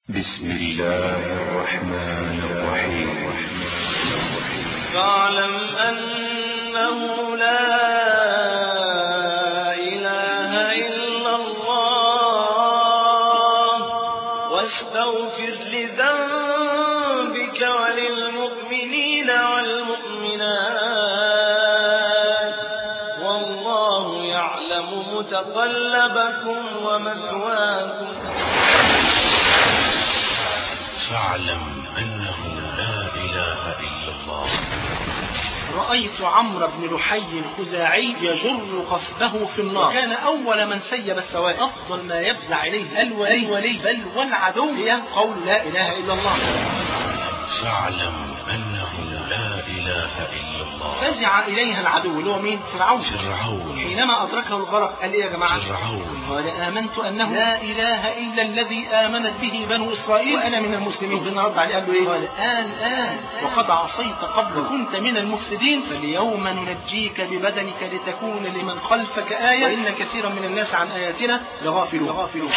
بسم الله الرحمن الرحيم فاعلم أنه لا إله إلا الله واستغفر لذنبك وللمؤمنين والمؤمنات والله يعلم متقلبكم ومثواكم فاعلم أنه لا إله إلا الله رأيت عمرو بن لحي الخزاعي يجر قصبه في النار كان أول من سيب السواد أفضل ما يفزع إليه الولي, الولي بل والعدو هي قول لا إله إلا الله فاعلم أنه لا إله إلا الله فزع إليها العدو اللي هو مين فرعون فرعون حينما أدركه الغرق قال إيه يا جماعة فرعون قال آمنت أنه لا إله إلا الذي آمنت به بنو إسرائيل وأنا من المسلمين ربنا رد عليه قال له إيه قال الآن آن وقد عصيت قبل كنت من المفسدين فاليوم ننجيك ببدنك لتكون لمن خلفك آية وإن كثيرا من الناس عن آياتنا لغافلون لغافلون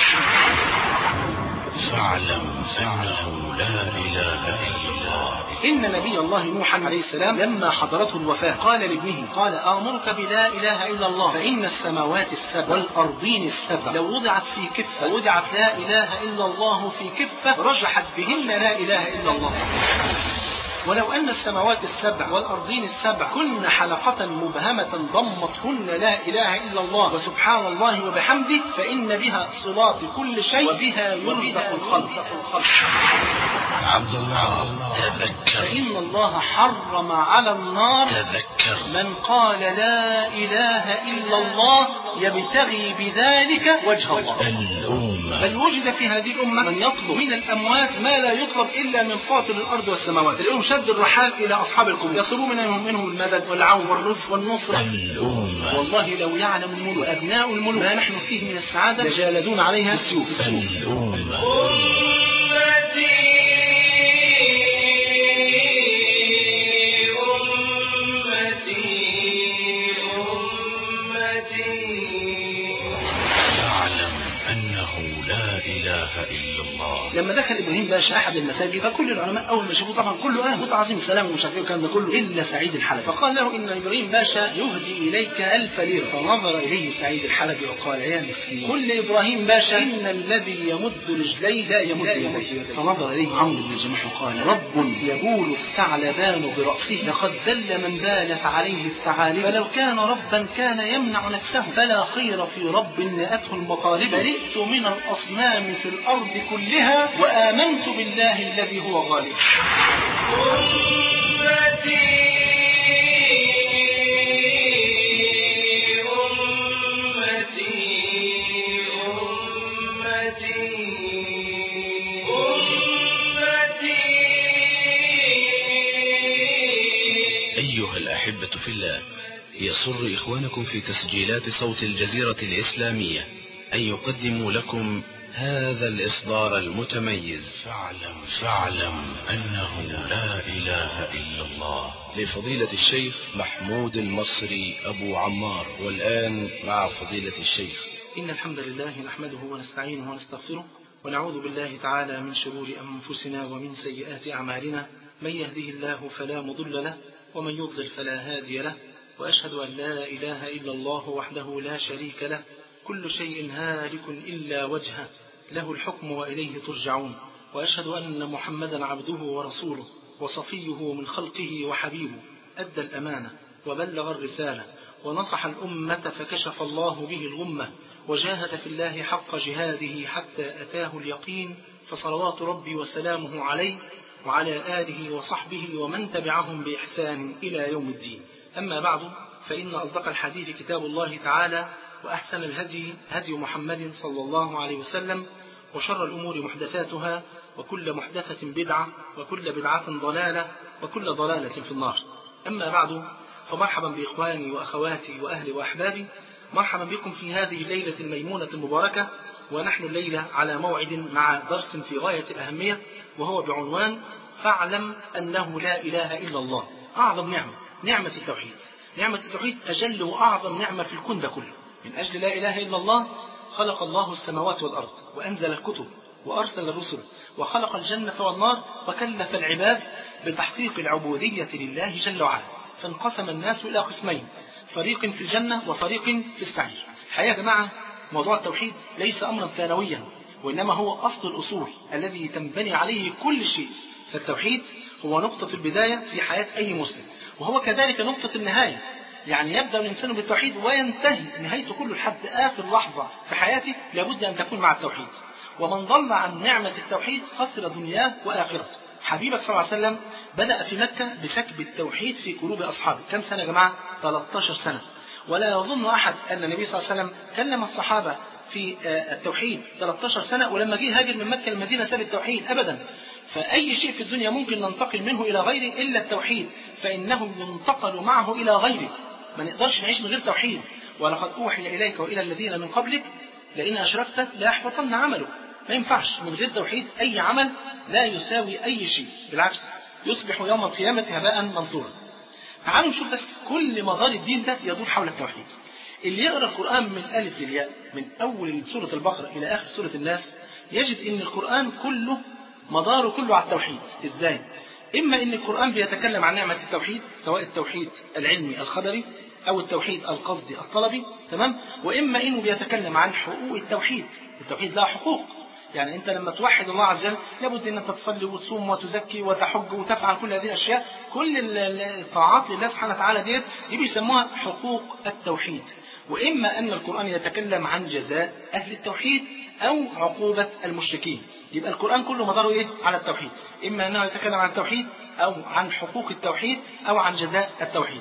فاعلم أنه لا إله إلا الله إن نبي الله نوح عليه السلام لما حضرته الوفاة قال لابنه قال آمرك بلا إله إلا الله فإن السماوات السبع والأرضين السبع لو وضعت في كفة وضعت لا إله إلا الله في كفة رجحت بهن لا إله إلا الله ولو أن السماوات السبع والأرضين السبع كن حلقة مبهمة ضمتهن لا إله إلا الله وسبحان الله وبحمده فإن بها صلات كل شيء وبها يرزق الخلق عبد الله تذكر فإن الله حرم على النار تذكر من قال لا إله إلا الله يبتغي بذلك وجه الله الأمة بل وجد في هذه الأمة من يطلب من الأموات ما لا يطلب إلا من فاطر الأرض والسماوات اليوم شد الرحال إلى أصحاب القبور يطلبون منهم منهم المدد والعون والرزق والنصرة الأمة والله لو يعلم الملوك أبناء الملوك ما نحن فيه من السعادة لجالدون عليها بالسيوف الأمة فاعلم أنه لا إله إلا الله لما دخل ابراهيم باشا احد المساجد فكل العلماء اول ما شافوه طبعا كله اه متعظيم السلام ومش عارف ايه والكلام ده كله الا سعيد الحلبي فقال له ان ابراهيم باشا يهدي اليك الف ليره فنظر اليه سعيد الحلبي وقال يا مسكين قل لابراهيم باشا ان الذي يمد رجليه لا يمد يديه فنظر اليه عمرو بن جماح وقال رب يبول الثعلبان براسه لقد ذل من بالت عليه الثعالب فلو كان ربا كان يمنع نفسه فلا خير في رب نأته المطالب برئت من الاصنام في الارض كلها وامنت بالله الذي هو غالب أيها الأحبة في الله يسر إخوانكم في تسجيلات صوت الجزيرة الإسلامية أن يقدموا لكم هذا الإصدار المتميز فاعلم فاعلم أنه لا إله إلا الله لفضيلة الشيخ محمود المصري أبو عمار والآن مع فضيلة الشيخ إن الحمد لله نحمده ونستعينه ونستغفره ونعوذ بالله تعالى من شرور أنفسنا ومن سيئات أعمالنا من يهده الله فلا مضل له ومن يضلل فلا هادي له وأشهد أن لا إله إلا الله وحده لا شريك له كل شيء هالك إلا وجهه له الحكم وإليه ترجعون وأشهد أن محمدا عبده ورسوله وصفيه من خلقه وحبيبه أدى الأمانة وبلغ الرسالة ونصح الأمة فكشف الله به الغمة وجاهد في الله حق جهاده حتى أتاه اليقين فصلوات ربي وسلامه عليه وعلى آله وصحبه ومن تبعهم بإحسان إلى يوم الدين أما بعد فإن أصدق الحديث كتاب الله تعالى وأحسن الهدي هدي محمد صلى الله عليه وسلم وشر الأمور محدثاتها وكل محدثة بدعة وكل بدعة ضلالة وكل ضلالة في النار أما بعد فمرحبا بإخواني وأخواتي وأهلي وأحبابي مرحبا بكم في هذه الليلة الميمونة المباركة ونحن الليلة على موعد مع درس في غاية الأهمية وهو بعنوان فاعلم أنه لا إله إلا الله أعظم نعمة نعمة التوحيد نعمة التوحيد أجل وأعظم نعمة في الكون ده كله من أجل لا إله إلا الله خلق الله السماوات والأرض وأنزل الكتب وأرسل الرسل وخلق الجنة والنار وكلف العباد بتحقيق العبودية لله جل وعلا فانقسم الناس إلى قسمين فريق في الجنة وفريق في السعير الحقيقة يا جماعة موضوع التوحيد ليس أمرا ثانويا وإنما هو أصل الأصول الذي تنبني عليه كل شيء فالتوحيد هو نقطة البداية في حياة أي مسلم وهو كذلك نقطة النهاية يعني يبدأ الإنسان بالتوحيد وينتهي نهايته كله لحد آخر لحظة في حياته لابد أن تكون مع التوحيد ومن ضل عن نعمة التوحيد خسر دنياه وآخرته حبيبك صلى الله عليه وسلم بدأ في مكة بسكب التوحيد في قلوب أصحابه كم سنة يا جماعة 13 سنة ولا يظن أحد أن النبي صلى الله عليه وسلم كلم الصحابة في التوحيد 13 سنة ولما جه هاجر من مكة المدينة ساب التوحيد أبدا فأي شيء في الدنيا ممكن ننتقل منه إلى غيره إلا التوحيد فإنه ينتقل معه إلى غيره ما نقدرش نعيش من غير توحيد ولقد أوحي إليك وإلى الذين من قبلك لئن أشركت لا يحبطن عملك ما ينفعش من غير توحيد أي عمل لا يساوي أي شيء بالعكس يصبح يوم القيامة هباء منثورا تعالوا نشوف بس كل مدار الدين ده يدور حول التوحيد اللي يقرأ القرآن من ألف للياء من أول سورة البقرة إلى آخر سورة الناس يجد أن القرآن كله مداره كله على التوحيد إزاي؟ إما أن القرآن بيتكلم عن نعمة التوحيد سواء التوحيد العلمي الخبري أو التوحيد القصدي الطلبي تمام؟ وإما أنه بيتكلم عن حقوق التوحيد التوحيد لها حقوق يعني أنت لما توحد الله عز وجل لابد أن أنت تصلي وتصوم وتزكي وتحج وتفعل كل هذه الأشياء كل الطاعات لله سبحانه وتعالى ديت دي بيسموها حقوق التوحيد وإما أن القرآن يتكلم عن جزاء أهل التوحيد أو عقوبة المشركين يبقى القرآن كله مداره إيه؟ على التوحيد إما أنه يتكلم عن التوحيد أو عن حقوق التوحيد أو عن جزاء التوحيد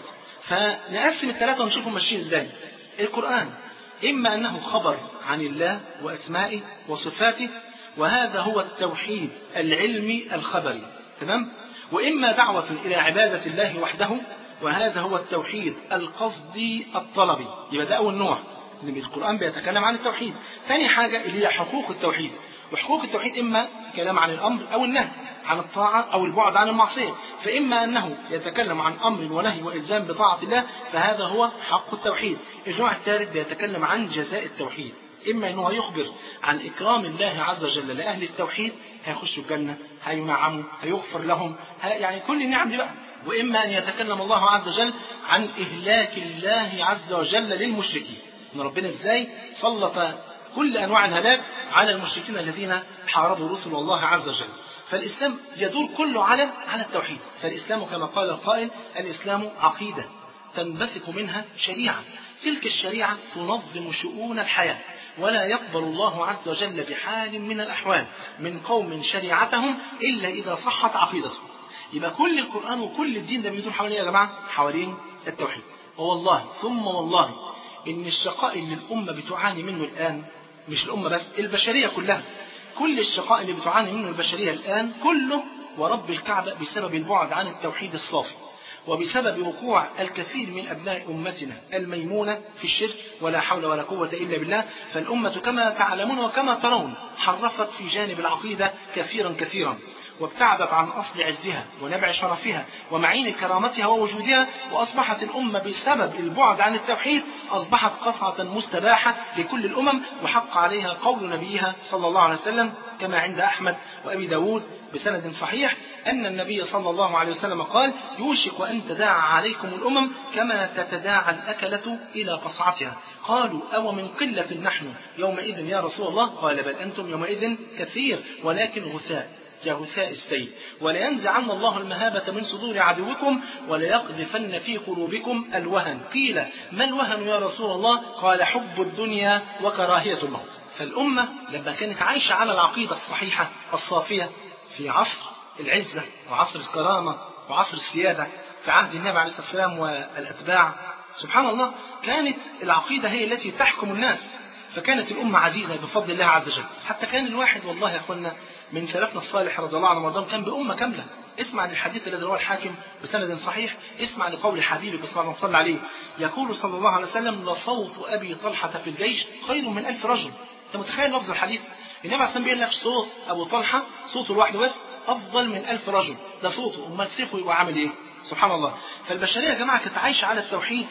فنقسم الثلاثة ونشوفهم ماشيين إزاي القرآن إما أنه خبر عن الله وأسمائه وصفاته وهذا هو التوحيد العلمي الخبري تمام وإما دعوة إلى عبادة الله وحده وهذا هو التوحيد القصدي الطلبي يبقى ده أول نوع ان القرآن بيتكلم عن التوحيد ثاني حاجة اللي هي حقوق التوحيد وحقوق التوحيد إما كلام عن الأمر أو النهي عن الطاعة أو البعد عن المعصية فإما أنه يتكلم عن أمر ونهي وإلزام بطاعة الله فهذا هو حق التوحيد النوع الثالث بيتكلم عن جزاء التوحيد إما أنه يخبر عن إكرام الله عز وجل لأهل التوحيد هيخشوا الجنة هينعموا هيغفر لهم يعني كل النعم دي بقى وإما أن يتكلم الله عز وجل عن إهلاك الله عز وجل للمشركين ان ربنا ازاي سلط كل انواع الهلاك على المشركين الذين حاربوا رسل الله عز وجل فالاسلام يدور كله على على التوحيد فالاسلام كما قال القائل الاسلام عقيده تنبثق منها شريعه تلك الشريعه تنظم شؤون الحياه ولا يقبل الله عز وجل بحال من الاحوال من قوم شريعتهم الا اذا صحت عقيدتهم يبقى كل القران وكل الدين ده بيدور حوالين يا جماعه حوالين التوحيد ووالله ثم والله ان الشقاء اللي الامه بتعاني منه الان مش الامه بس البشريه كلها كل الشقاء اللي بتعاني منه البشريه الان كله ورب الكعبه بسبب البعد عن التوحيد الصافي وبسبب وقوع الكثير من أبناء أمتنا الميمونة في الشرك ولا حول ولا قوة إلا بالله فالأمة كما تعلمون وكما ترون حرفت في جانب العقيدة كثيرا كثيرا وابتعدت عن أصل عزها ونبع شرفها ومعين كرامتها ووجودها وأصبحت الأمة بسبب البعد عن التوحيد أصبحت قصعة مستباحة لكل الأمم وحق عليها قول نبيها صلى الله عليه وسلم كما عند أحمد وأبي داود بسند صحيح أن النبي صلى الله عليه وسلم قال يوشك أن تداعى عليكم الأمم كما تتداعى الأكلة إلى قصعتها قالوا أو من قلة نحن يومئذ يا رسول الله قال بل أنتم يومئذ كثير ولكن غثاء كغثاء السيل ولينزعن الله المهابة من صدور عدوكم وليقذفن في قلوبكم الوهن قيل ما الوهن يا رسول الله قال حب الدنيا وكراهية الموت فالأمة لما كانت عايشة على العقيدة الصحيحة الصافية في عصر العزة وعصر الكرامة وعصر السيادة في عهد النبي عليه الصلاة والسلام والأتباع سبحان الله كانت العقيدة هي التي تحكم الناس فكانت الأمة عزيزة بفضل الله عز وجل حتى كان الواحد والله يا أخوانا من سلفنا الصالح رضي الله عنه وارضاهم كان بأمة كاملة اسمع للحديث الذي رواه الحاكم بسند صحيح اسمع لقول حبيبك صلى الله عليه عليه يقول صلى الله عليه وسلم لصوت أبي طلحة في الجيش خير من ألف رجل أنت متخيل لفظ الحديث النبي عليه الصلاة بيقول لك صوت أبو طلحة صوته لوحده بس أفضل من ألف رجل ده صوته أمال سيفه يبقى عامل إيه سبحان الله فالبشرية يا جماعة كانت عايشة على التوحيد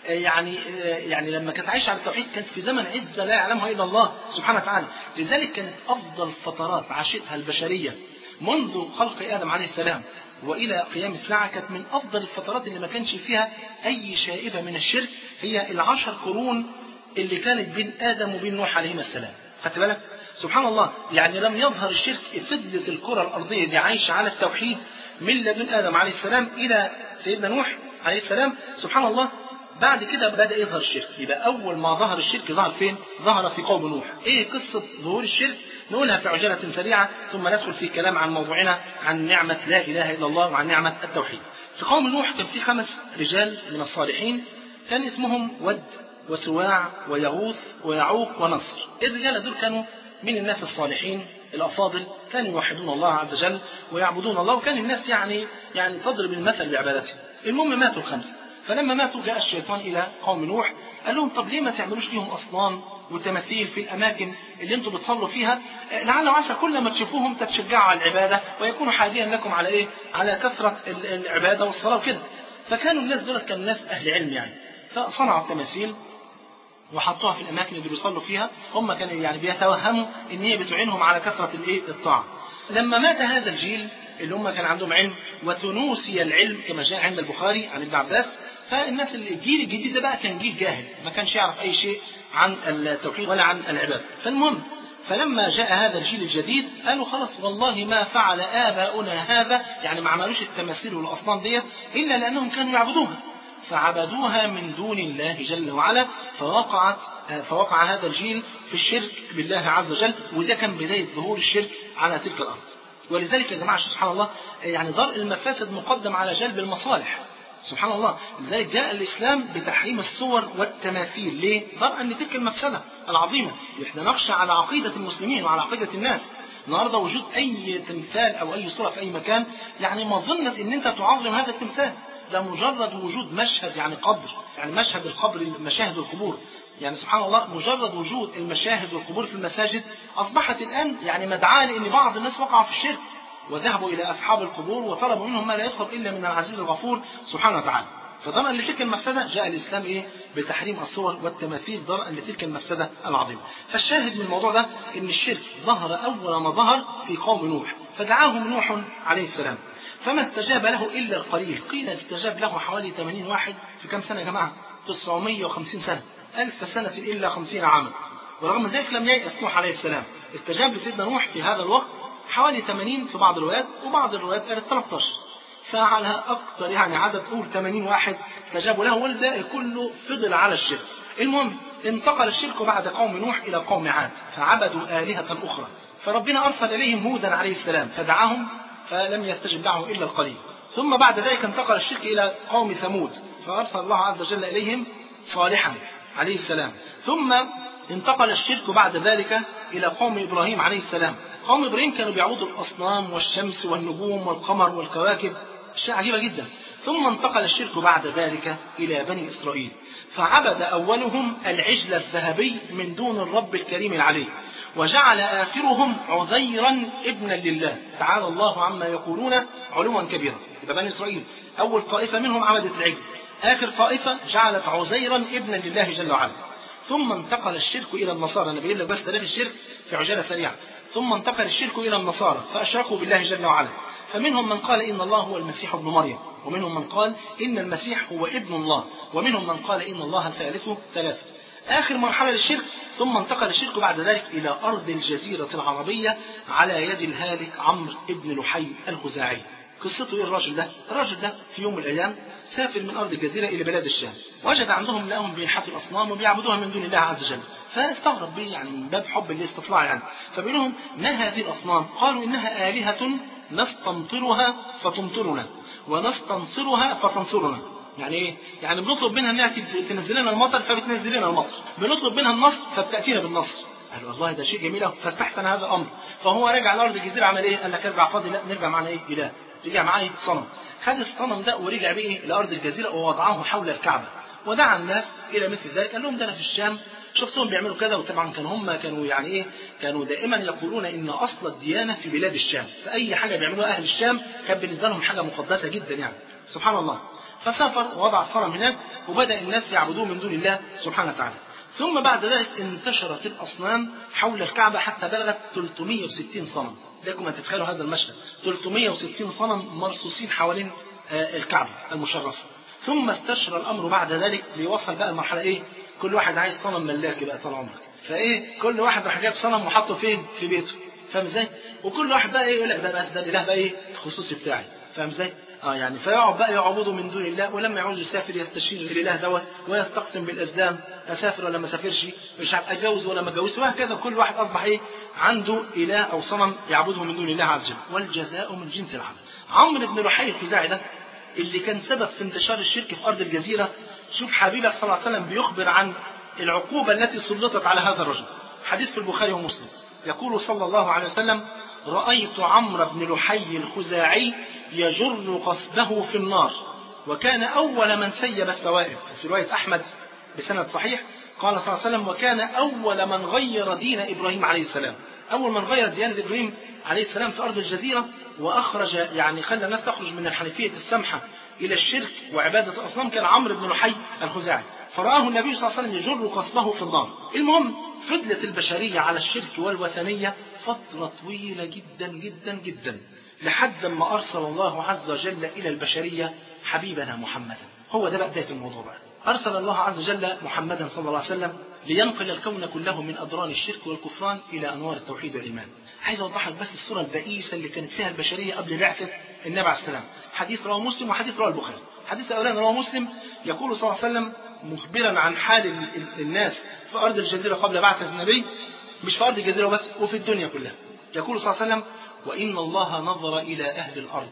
يعني يعني لما كانت عايشه على التوحيد كانت في زمن عزه لا يعلمها الا الله سبحانه وتعالى لذلك كانت افضل فترات عاشتها البشريه منذ خلق ادم عليه السلام والى قيام الساعه كانت من افضل الفترات اللي ما كانش فيها اي شائبه من الشرك هي العشر قرون اللي كانت بين ادم وبين نوح عليهما السلام خدت بالك سبحان الله يعني لم يظهر الشرك فضلت الكره الارضيه دي عايشه على التوحيد من لدن ادم عليه السلام الى سيدنا نوح عليه السلام سبحان الله بعد كده بدأ يظهر الشرك يبقى أول ما ظهر الشرك ظهر فين؟ ظهر في قوم نوح إيه قصة ظهور الشرك؟ نقولها في عجالة سريعة ثم ندخل في كلام عن موضوعنا عن نعمة لا إله إلا الله وعن نعمة التوحيد في قوم نوح كان في خمس رجال من الصالحين كان اسمهم ود وسواع ويغوث ويعوق ونصر الرجال دول كانوا من الناس الصالحين الأفاضل كانوا يوحدون الله عز وجل ويعبدون الله وكان الناس يعني يعني تضرب المثل بعبادته المهم ماتوا الخمسة فلما ماتوا جاء الشيطان إلى قوم نوح قال لهم طب ليه ما تعملوش ليهم أصنام وتماثيل في الأماكن اللي أنتم بتصلوا فيها لعل وعسى كل ما تشوفوهم تتشجعوا على العبادة ويكونوا حاديا لكم على إيه على كثرة العبادة والصلاة وكده فكانوا الناس دولت كانوا ناس أهل علم يعني فصنعوا التماثيل وحطوها في الاماكن اللي بيصلوا فيها هم كانوا يعني بيتوهموا ان هي بتعينهم على كثره الايه الطاعه لما مات هذا الجيل اللي هم كان عندهم علم وتنوسي العلم كما جاء عند البخاري عن ابن عباس فالناس الجيل الجديد ده بقى كان جيل جاهل ما كانش يعرف اي شيء عن التوحيد ولا عن العباده فالمهم فلما جاء هذا الجيل الجديد قالوا خلاص والله ما فعل آباؤنا هذا يعني ما عملوش التماثيل والأصنام ديت إلا لأنهم كانوا يعبدوها فعبدوها من دون الله جل وعلا فوقعت فوقع هذا الجيل في الشرك بالله عز وجل وده كان بداية ظهور الشرك على تلك الأرض ولذلك يا جماعة سبحان الله يعني درء المفاسد مقدم على جلب المصالح سبحان الله لذلك جاء الإسلام بتحريم الصور والتماثيل ليه؟ درءا لتلك المفسدة العظيمة احنا نخشى على عقيدة المسلمين وعلى عقيدة الناس النهارده وجود أي تمثال أو أي صورة في أي مكان يعني مظنة إن أنت تعظم هذا التمثال ده مجرد وجود مشهد يعني قبر يعني مشهد القبر مشاهد القبور يعني سبحان الله مجرد وجود المشاهد والقبور في المساجد أصبحت الآن يعني مدعاة لأن بعض الناس وقعوا في الشرك وذهبوا إلى أصحاب القبور وطلبوا منهم ما لا يدخل إلا من العزيز الغفور سبحانه وتعالى فضرأ لتلك المفسدة جاء الإسلام إيه بتحريم الصور والتماثيل ضرأ لتلك المفسدة العظيمة فالشاهد من الموضوع ده إن الشرك ظهر أول ما ظهر في قوم نوح فدعاهم نوح عليه السلام فما استجاب له إلا القليل قيل استجاب له حوالي 80 واحد في كم سنة يا جماعة 950 سنة ألف سنة إلا 50 عاما ورغم ذلك لم ييأس نوح عليه السلام استجاب لسيدنا نوح في هذا الوقت حوالي 80 في بعض الروايات وبعض الروايات قالت 13 فعلى أكثر يعني عدد قول 80 واحد استجابوا له والباقي كله فضل على الشرك المهم انتقل الشرك بعد قوم نوح إلى قوم عاد فعبدوا آلهة أخرى فربنا أرسل إليهم هودا عليه السلام فدعاهم فلم يستجب دعوه إلا القليل ثم بعد ذلك انتقل الشرك إلى قوم ثمود فأرسل الله عز وجل إليهم صالحا عليه السلام ثم انتقل الشرك بعد ذلك إلى قوم إبراهيم عليه السلام قوم إبراهيم كانوا بيعبدوا الأصنام والشمس والنجوم والقمر والكواكب أشياء عجيبة جدا ثم انتقل الشرك بعد ذلك إلى بني إسرائيل فعبد أولهم العجل الذهبي من دون الرب الكريم العلي وجعل آخرهم عزيرا ابنا لله تعالى الله عما يقولون علوا كبيرا يبقى بني إسرائيل أول طائفة منهم عبدت العجل آخر طائفة جعلت عزيرا ابنا لله جل وعلا ثم انتقل الشرك إلى النصارى أنا بقول لك بس تاريخ الشرك في عجالة سريعة ثم انتقل الشرك إلى النصارى فأشركوا بالله جل وعلا فمنهم من قال إن الله هو المسيح ابن مريم ومنهم من قال إن المسيح هو ابن الله ومنهم من قال إن الله ثالث ثلاثة آخر مرحلة للشرك ثم انتقل الشرك بعد ذلك إلى أرض الجزيرة العربية على يد الهالك عمرو بن لحي الخزاعي قصته ايه الراجل ده؟ الراجل ده في يوم من الايام سافر من ارض الجزيره الى بلاد الشام، وجد عندهم لهم بينحتوا الاصنام وبيعبدوها من دون الله عز وجل، فاستغرب به يعني من باب حب الاستطلاع يعني، فبيقول لهم ما هذه الاصنام؟ قالوا انها الهه نستمطرها فتمطرنا ونستنصرها فتنصرنا. يعني ايه؟ يعني بنطلب منها انها تنزل لنا المطر فبتنزل لنا المطر، بنطلب منها النصر فبتاتينا بالنصر. قال والله ده شيء جميل فاستحسن هذا الامر، فهو رجع لارض الجزيره عمل ايه؟ قال لك ارجع فاضي لا نرجع معنا ايه؟ اله. رجع معاه صنم خد الصنم ده ورجع به لارض الجزيره ووضعه حول الكعبه ودعا الناس الى مثل ذلك قال لهم ده انا في الشام شفتهم بيعملوا كذا وطبعا كانوا هم كانوا يعني ايه كانوا دائما يقولون ان اصل الديانه في بلاد الشام فاي حاجه بيعملوها اهل الشام كانت بالنسبه لهم حاجه مقدسه جدا يعني سبحان الله فسافر ووضع الصنم هناك وبدأ الناس يعبدوه من دون الله سبحانه وتعالى ثم بعد ذلك انتشرت الأصنام حول الكعبة حتى بلغت 360 صنم لكم أن تتخيلوا هذا المشهد 360 صنم مرصوصين حوالين آه، الكعبة المشرفة ثم استشرى الأمر بعد ذلك ليوصل بقى المرحلة إيه كل واحد عايز صنم ملاكي بقى طال عمرك فإيه كل واحد راح جايب صنم وحطه فين في بيته فاهم ازاي وكل واحد بقى ايه يقول لك ده بس ده الاله بقى ايه الخصوصي بتاعي فاهم ازاي اه يعني فيقعد بقى يعبدوا من دون الله ولما يعوز يسافر يستشير الاله دوت ويستقسم بالازلام اسافر ولا ما اسافرش مش عارف اتجوز ولا ما اتجوزش وهكذا كل واحد اصبح ايه عنده اله او صنم يعبده من دون الله عز وجل والجزاء من جنس العمل عمرو بن لحي الخزاعي ده اللي كان سبب في انتشار الشرك في ارض الجزيره شوف حبيبك صلى الله عليه وسلم بيخبر عن العقوبه التي سلطت على هذا الرجل حديث في البخاري ومسلم يقول صلى الله عليه وسلم رأيت عمرو بن لحي الخزاعي يجر قصبه في النار وكان أول من سيب السوائب في رواية أحمد بسند صحيح قال صلى الله عليه وسلم وكان أول من غير دين إبراهيم عليه السلام أول من غير ديانة إبراهيم عليه السلام في أرض الجزيرة وأخرج يعني خلى الناس تخرج من الحنيفية السمحة إلى الشرك وعبادة الأصنام كان عمرو بن لحي الخزاعي فرآه النبي صلى الله عليه وسلم يجر قصبه في النار المهم فضلت البشرية على الشرك والوثنية فترة طويلة جدا جدا جدا لحد ما أرسل الله عز وجل إلى البشرية حبيبنا محمدا هو ده بقى بداية الموضوع بقى أرسل الله عز وجل محمدا صلى الله عليه وسلم لينقل الكون كله من أضرار الشرك والكفران إلى أنوار التوحيد والإيمان عايز أوضح لك بس الصورة البئيسة اللي كانت فيها البشرية قبل بعثة النبي عليه السلام حديث رواه مسلم وحديث رواه البخاري الحديث الأولاني رواه مسلم يقول صلى الله عليه وسلم مخبرا عن حال ال- ال- الناس في أرض الجزيرة قبل بعثة النبي مش في أرض الجزيرة بس وفي الدنيا كلها يقول صلى الله عليه وسلم وإن الله نظر إلى أهل الأرض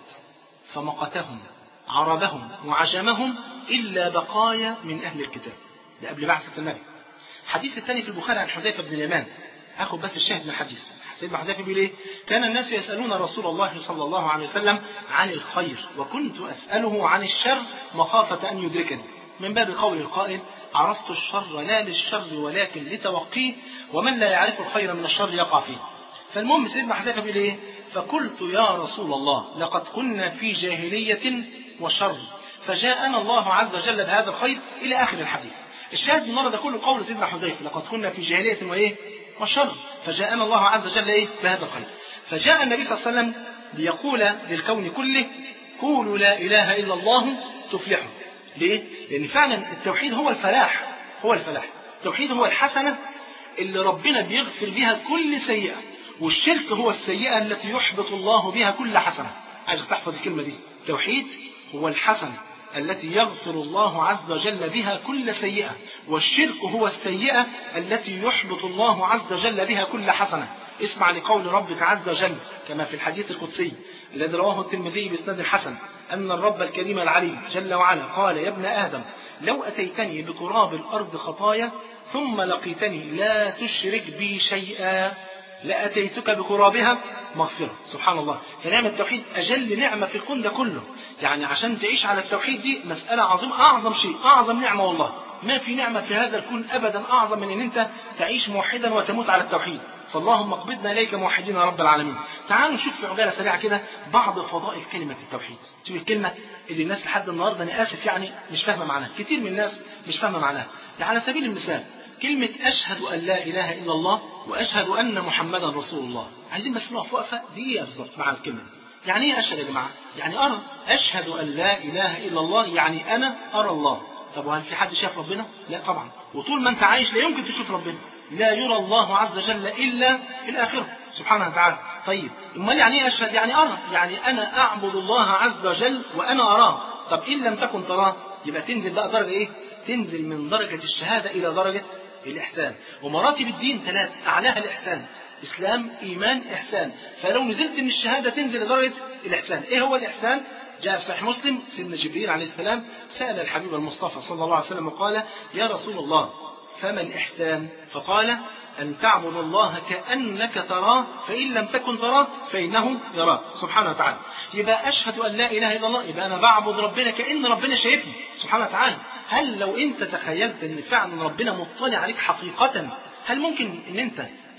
فمقتهم عربهم وعجمهم إلا بقايا من أهل الكتاب ده قبل بعثة النبي الحديث الثاني في البخاري عن حذيفة بن اليمان هاخد بس الشاهد من الحديث سيدنا حذيفة بيقول ايه كان الناس يسألون رسول الله صلى الله عليه وسلم عن الخير وكنت أسأله عن الشر مخافة أن يدركني من باب قول القائل عرفت الشر لا للشر ولكن لتوقيه ومن لا يعرف الخير من الشر يقع فيه فالمهم سيدنا حذيفة بيقول ايه فقلت يا رسول الله لقد كنا في جاهلية وشر فجاءنا الله عز وجل بهذا الخير إلى آخر الحديث الشاهد من ده كله قول سيدنا حذيفة لقد كنا في جاهلية وإيه وشر فجاءنا الله عز وجل إيه بهذا الخير فجاء النبي صلى الله عليه وسلم ليقول للكون كله قولوا لا إله إلا الله تفلحوا ليه؟ لأن فعلا التوحيد هو الفلاح هو الفلاح التوحيد هو الحسنة اللي ربنا بيغفر بها كل سيئة والشرك هو السيئة التي يحبط الله بها كل حسنة عايزك تحفظ الكلمة دي التوحيد هو الحسنة التي يغفر الله عز وجل بها كل سيئة والشرك هو السيئة التي يحبط الله عز وجل بها كل حسنة اسمع لقول ربك عز وجل كما في الحديث القدسي الذي رواه الترمذي بإسناد حسن أن الرب الكريم العليم جل وعلا قال يا ابن آدم لو أتيتني بقراب الأرض خطايا ثم لقيتني لا تشرك بي شيئا لأتيتك بقرابها مغفرة سبحان الله فنعمة التوحيد أجل نعمة في الكون ده كله يعني عشان تعيش على التوحيد دي مسألة عظيمة أعظم شيء أعظم نعمة والله ما في نعمة في هذا الكون أبدا أعظم من أن أنت تعيش موحدا وتموت على التوحيد فاللهم اقبضنا إليك موحدين يا رب العالمين تعالوا نشوف في عجالة سريعة كده بعض فضائل كلمة التوحيد شوف الكلمة اللي الناس لحد النهاردة أنا آسف يعني مش فاهمة معناها كتير من الناس مش فاهمة معناها يعني على سبيل المثال كلمة أشهد أن لا إله إلا الله وأشهد أن محمدا رسول الله عايزين بس نقف وقفة دقيقة بالظبط مع الكلمة دي. يعني إيه أشهد يا جماعة؟ يعني أرى أشهد أن لا إله إلا الله يعني أنا أرى الله طب وهل في حد شاف ربنا؟ لا طبعا وطول ما أنت عايش لا يمكن تشوف ربنا لا يرى الله عز وجل إلا في الآخرة سبحانه وتعالى طيب أمال يعني إيه أشهد؟ يعني أرى يعني أنا أعبد الله عز وجل وأنا أراه طب إن لم تكن تراه يبقى تنزل بقى درجة إيه؟ تنزل من درجة الشهادة إلى درجة الإحسان ومراتب الدين ثلاث أعلاها الإحسان إسلام إيمان إحسان فلو نزلت من الشهادة تنزل لدرجة الإحسان إيه هو الإحسان؟ جاء في صحيح مسلم سيدنا جبريل عليه السلام سأل الحبيب المصطفى صلى الله عليه وسلم وقال يا رسول الله فما الإحسان؟ فقال أن تعبد الله كأنك تراه فإن لم تكن تراه فإنه يراك سبحانه وتعالى يبقى أشهد أن لا إله إلا الله يبقى أنا بعبد ربنا كأن ربنا شايفني سبحانه وتعالى هل لو أنت تخيلت أن فعلا ربنا مطلع عليك حقيقة هل ممكن أن أنت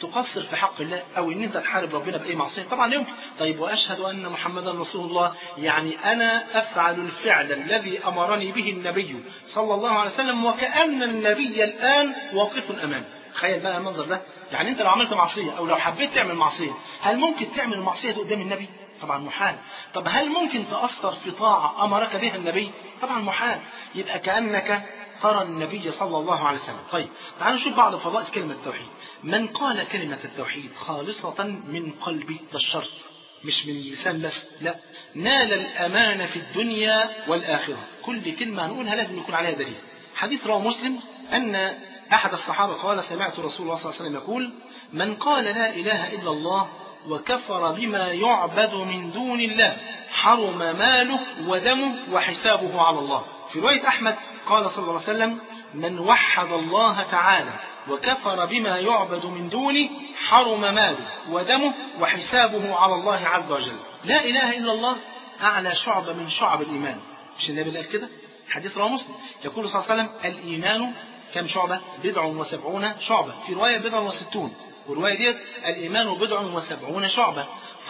تقصر في حق الله او ان انت تحارب ربنا باي معصيه طبعا يمكن طيب واشهد ان محمدا رسول الله يعني انا افعل الفعل الذي امرني به النبي صلى الله عليه وسلم وكان النبي الان واقف امامي تخيل بقى المنظر ده يعني انت لو عملت معصيه او لو حبيت تعمل معصيه هل ممكن تعمل المعصيه دي قدام النبي طبعا محال طب هل ممكن تاثر في طاعه امرك بها النبي طبعا محال يبقى كانك ترى النبي صلى الله عليه وسلم طيب تعالوا نشوف بعض فضائل كلمة التوحيد من قال كلمة التوحيد خالصة من قلبي ده الشرط مش من اللسان بس لا نال الأمان في الدنيا والآخرة كل كلمة هنقولها لازم يكون عليها دليل حديث رواه مسلم أن أحد الصحابة قال سمعت رسول الله صلى الله عليه وسلم يقول من قال لا إله إلا الله وكفر بما يعبد من دون الله حرم ماله ودمه وحسابه على الله في رواية أحمد قال صلى الله عليه وسلم من وحد الله تعالى وكفر بما يعبد من دونه حرم ماله ودمه وحسابه على الله عز وجل لا إله إلا الله أعلى شعبة من شعب الإيمان مش النبي قال كده حديث رواه مسلم يقول صلى الله عليه وسلم الإيمان كم شعبة بضع وسبعون شعبة في رواية بضع وستون والرواية ديت الإيمان بضع وسبعون شعبة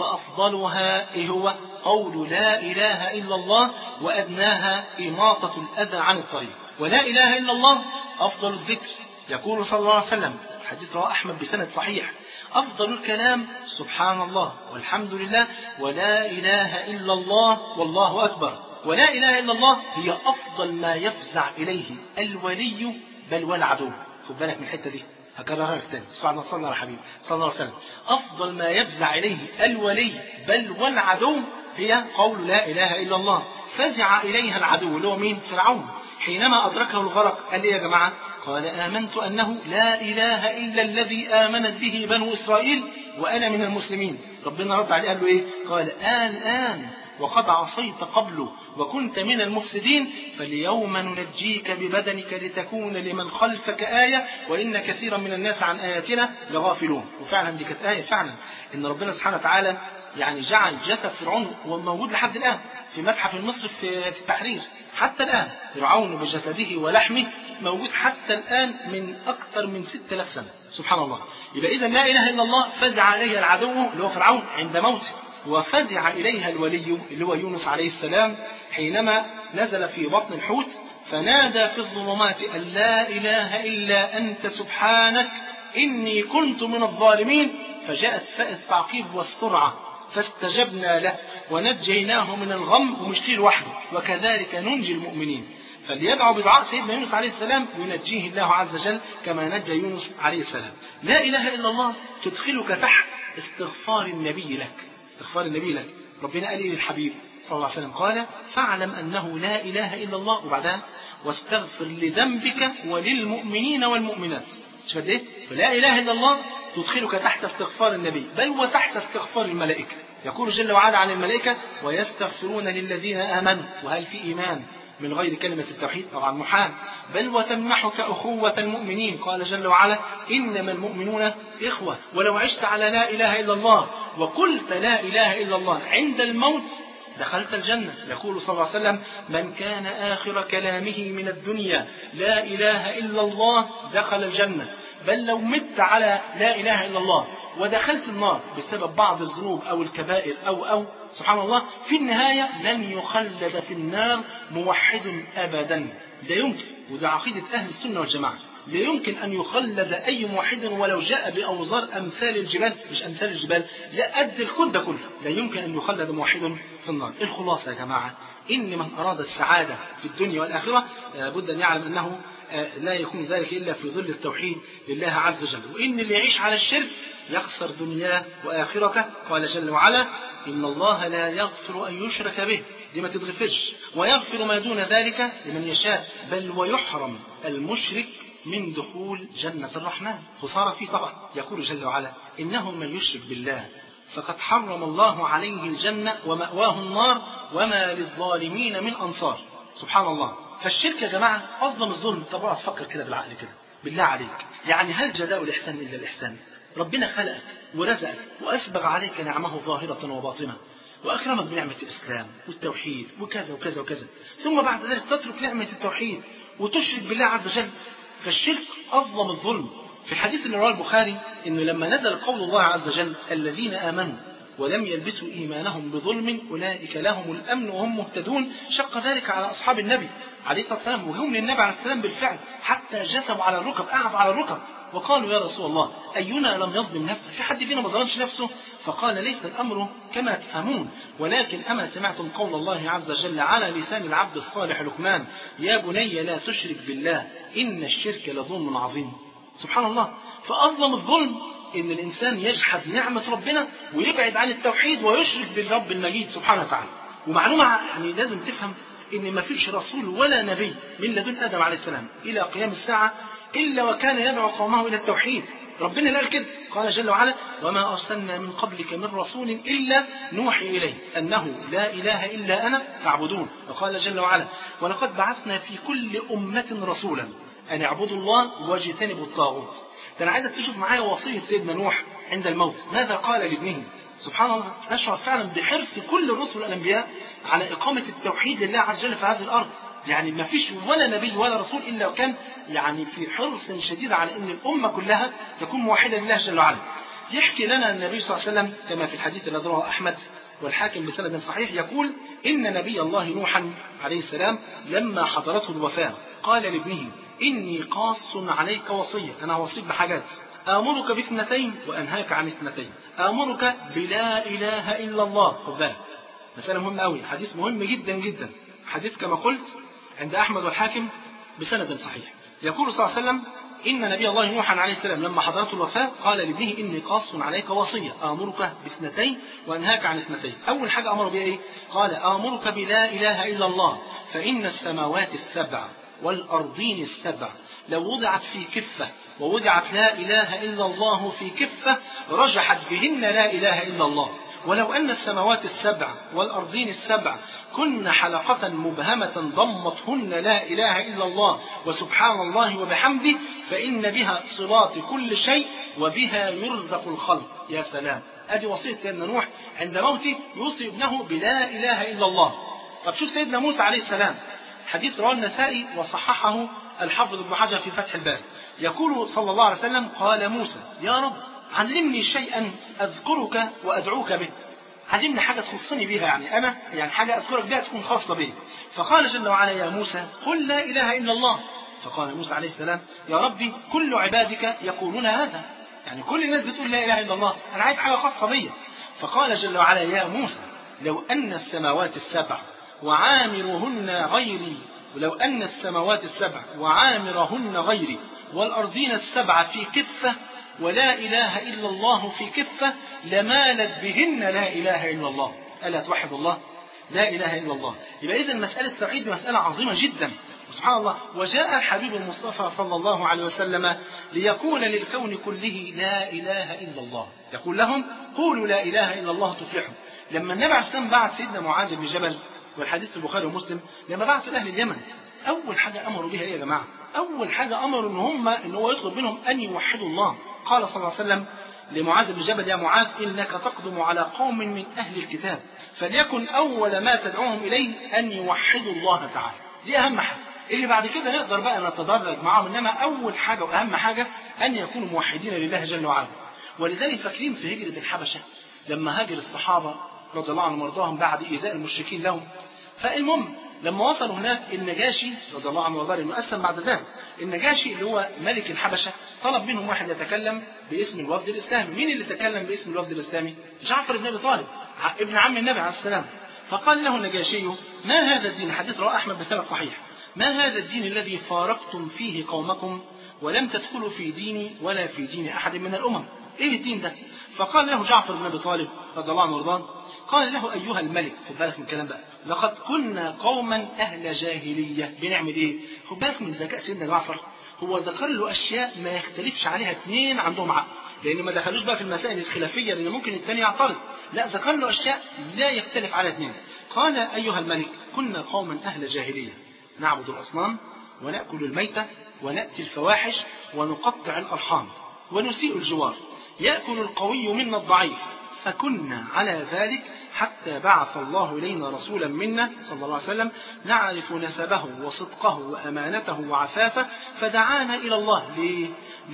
فأفضلها إيه هو قول لا إله إلا الله وأدناها إماطة الأذى عن الطريق ولا إله إلا الله أفضل الذكر يقول صلى الله عليه وسلم حديث رواه أحمد بسند صحيح أفضل الكلام سبحان الله والحمد لله ولا إله إلا الله والله أكبر ولا إله إلا الله هي أفضل ما يفزع إليه الولي بل والعدو خد بالك من الحتة دي هكررها لك تاني صلى الله صلى على حبيبي صلى الله عليه وسلم أفضل ما يفزع إليه الولي بل والعدو هي قول لا إله إلا الله فزع إليها العدو اللي هو مين فرعون حينما أدركه الغرق قال إيه يا جماعة قال آمنت أنه لا إله إلا الذي آمنت به بنو إسرائيل وأنا من المسلمين ربنا رد عليه قال له إيه قال آن آن وقد عصيت قبله وكنت من المفسدين فاليوم ننجيك ببدنك لتكون لمن خلفك آية وإن كثيرا من الناس عن آياتنا لغافلون وفعلا دي كانت آية فعلا إن ربنا سبحانه وتعالى يعني جعل جسد فرعون وموجود لحد الآن في متحف المصري في التحرير حتى الآن فرعون بجسده ولحمه موجود حتى الآن من أكثر من 6000 سنة سبحان الله يبقى إذا لا إله إلا الله فزع عليه العدو اللي هو فرعون عند موته وفزع إليها الولي اللي هو يونس عليه السلام حينما نزل في بطن الحوت فنادى في الظلمات أن لا إله إلا أنت سبحانك إني كنت من الظالمين فجاءت فاء التعقيب والسرعة فاستجبنا له ونجيناه من الغم ومش لوحده وكذلك ننجي المؤمنين فليدعو بدعاء سيدنا يونس عليه السلام ينجيه الله عز وجل كما نجى يونس عليه السلام لا إله إلا الله تدخلك تحت استغفار النبي لك استغفار النبي لك ربنا قال إيه للحبيب صلى الله عليه وسلم قال فاعلم أنه لا إله إلا الله وبعدها واستغفر لذنبك وللمؤمنين والمؤمنات مش قد ايه فلا إله إلا الله تدخلك تحت استغفار النبي بل وتحت استغفار الملائكة يقول جل وعلا عن الملائكة ويستغفرون للذين آمنوا وهل في إيمان من غير كلمة التوحيد طبعا محال بل وتمنحك أخوة المؤمنين قال جل وعلا إنما المؤمنون إخوة ولو عشت على لا إله إلا الله وقلت لا إله إلا الله عند الموت دخلت الجنة يقول صلى الله عليه وسلم من كان آخر كلامه من الدنيا لا إله إلا الله دخل الجنة بل لو مت على لا إله إلا الله ودخلت النار بسبب بعض الذنوب أو الكبائر أو أو سبحان الله في النهاية لن يخلد في النار موحد أبدا لا يمكن وده عقيدة أهل السنة والجماعة لا يمكن أن يخلد أي موحد ولو جاء بأوزار أمثال الجبال مش أمثال الجبال لا قد الكون ده كله لا يمكن أن يخلد موحد في النار الخلاصة يا جماعة إن من أراد السعادة في الدنيا والآخرة لابد أن يعلم أنه لا يكون ذلك إلا في ظل التوحيد لله عز وجل وإن اللي يعيش على الشرك يخسر دنياه وآخرته قال جل وعلا إن الله لا يغفر أن يشرك به دي ما تتغفرش ويغفر ما دون ذلك لمن يشاء بل ويحرم المشرك من دخول جنة الرحمن خسارة فيه طبعا يقول جل وعلا إنه من يشرك بالله فقد حرم الله عليه الجنة ومأواه النار وما للظالمين من أنصار سبحان الله فالشرك يا جماعة أظلم الظلم طب اقعد تفكر كده بالعقل كده بالله عليك يعني هل جزاء الإحسان إلا الإحسان ربنا خلقك ورزقك وأسبغ عليك نعمه ظاهرة وباطنة وأكرمك بنعمة الإسلام والتوحيد وكذا وكذا وكذا ثم بعد ذلك تترك نعمة التوحيد وتشرك بالله عز وجل فالشرك أظلم الظلم في الحديث اللي رواه البخاري انه لما نزل قول الله عز وجل الذين امنوا ولم يلبسوا ايمانهم بظلم اولئك لهم الامن وهم مهتدون شق ذلك على اصحاب النبي عليه الصلاه والسلام وجم للنبي عليه السلام بالفعل حتى جثموا على الركب قعدوا على الركب وقالوا يا رسول الله اينا لم يظلم نفسه في حد فينا ما ظلمش نفسه فقال ليس الامر كما تفهمون ولكن اما سمعتم قول الله عز وجل على لسان العبد الصالح لقمان يا بني لا تشرك بالله ان الشرك لظلم عظيم سبحان الله فاظلم الظلم ان الانسان يجحد نعمه ربنا ويبعد عن التوحيد ويشرك بالرب المجيد سبحانه وتعالى ومعلومه يعني لازم تفهم ان ما فيش رسول ولا نبي من لدن ادم عليه السلام الى قيام الساعه الا وكان يدعو قومه الى التوحيد ربنا اللي قال كده قال جل وعلا وما ارسلنا من قبلك من رسول الا نوحي اليه انه لا اله الا انا فاعبدون وقال جل وعلا ولقد بعثنا في كل امه رسولا ان اعبدوا الله واجتنبوا الطاغوت ده انا عايزك تشوف معايا وصيه سيدنا نوح عند الموت ماذا قال لابنه سبحان الله نشعر فعلا بحرص كل الرسل والانبياء على اقامه التوحيد لله عز وجل في هذه الارض يعني ما فيش ولا نبي ولا رسول الا وكان يعني في حرص شديد على ان الامه كلها تكون موحده لله جل وعلا يحكي لنا النبي صلى الله عليه وسلم كما في الحديث الذي رواه احمد والحاكم بسند صحيح يقول ان نبي الله نوحا عليه السلام لما حضرته الوفاه قال لابنه إني قاص عليك وصية أنا هوصيك بحاجات آمرك باثنتين وأنهاك عن اثنتين آمرك بلا إله إلا الله خد بالك مسألة مهمة أوي حديث مهم جدا جدا حديث كما قلت عند أحمد والحاكم بسند صحيح يقول صلى الله عليه وسلم إن نبي الله نوحا عليه السلام لما حضرته الوفاة قال لابنه إني قاص عليك وصية آمرك باثنتين وأنهاك عن اثنتين أول حاجة أمر بها إيه؟ قال آمرك بلا إله إلا الله فإن السماوات السبع والأرضين السبع لو وضعت في كفة ووضعت لا إله إلا الله في كفة رجحت بهن لا إله إلا الله ولو أن السماوات السبع والأرضين السبع كن حلقة مبهمة ضمتهن لا إله إلا الله وسبحان الله وبحمده فإن بها صراط كل شيء وبها يرزق الخلق يا سلام أدي وصية سيدنا نوح عند موته يوصي ابنه بلا إله إلا الله طب شوف سيدنا موسى عليه السلام حديث رواه النسائي وصححه الحافظ ابن حجر في فتح الباري يقول صلى الله عليه وسلم قال موسى يا رب علمني شيئا أذكرك وأدعوك به علمني حاجة تخصني بها يعني أنا يعني حاجة أذكرك بها تكون خاصة بي فقال جل وعلا يا موسى قل لا إله إلا الله فقال موسى عليه السلام يا ربي كل عبادك يقولون هذا يعني كل الناس بتقول لا إله إلا الله أنا عايز حاجة خاصة بي فقال جل وعلا يا موسى لو أن السماوات السبع وعامرهن غيري ولو أن السماوات السبع وعامرهن غيري والأرضين السبع في كفة ولا إله إلا الله في كفة لمالت بهن لا إله إلا الله ألا توحد الله لا إله إلا الله يبقى إذا مسألة التوحيد مسألة عظيمة جدا سبحان الله وجاء الحبيب المصطفى صلى الله عليه وسلم ليقول للكون كله لا إله إلا الله يقول لهم قولوا لا إله إلا الله تفلحوا لما النبي عليه السلام بعت سيدنا معاذ بن جبل والحديث في البخاري ومسلم لما بعتوا لأهل اليمن أول حاجة أمروا بها إيه يا جماعة أول حاجة أمروا إن هم إن هو يطلب منهم أن يوحدوا الله قال صلى الله عليه وسلم لمعاذ بن جبل يا معاذ إنك تقدم على قوم من أهل الكتاب فليكن أول ما تدعوهم إليه أن يوحدوا الله تعالى دي أهم حاجة اللي بعد كده نقدر بقى نتدرج معاهم إنما أول حاجة وأهم حاجة أن يكونوا موحدين لله جل وعلا ولذلك فاكرين في هجرة الحبشة لما هاجر الصحابة رضي الله عنهم وارضاهم بعد إيذاء المشركين لهم فالمهم لما وصلوا هناك النجاشي رضي الله عنه وارضاه انه اسلم بعد ذلك النجاشي اللي هو ملك الحبشه طلب منهم واحد يتكلم باسم الوفد الاسلامي مين اللي تكلم باسم الوفد الاسلامي جعفر بن ابي طالب ابن عم النبي عليه السلام فقال له النجاشي ما هذا الدين حديث رواه احمد بسند صحيح ما هذا الدين الذي فارقتم فيه قومكم ولم تدخلوا في ديني ولا في دين احد من الامم ايه الدين ده فقال له جعفر بن ابي طالب رضي الله عنه وارضاه قال له ايها الملك خد بالك من الكلام بقى لقد كنا قوما اهل جاهليه بنعمل ايه خد بالك من ذكاء سيدنا جعفر هو ذكر له اشياء ما يختلفش عليها اثنين عندهم عقل لان ما دخلوش بقى في المسائل الخلافيه لان ممكن الثاني يعترض لا ذكر له اشياء لا يختلف عليها اثنين قال ايها الملك كنا قوما اهل جاهليه نعبد الاصنام وناكل الميته وناتي الفواحش ونقطع الارحام ونسيء الجوار يأكل القوي منا الضعيف فكنا على ذلك حتى حتى بعث الله إلينا رسولا منا صلى الله عليه وسلم نعرف نسبه وصدقه وأمانته وعفافه فدعانا إلى الله ليه؟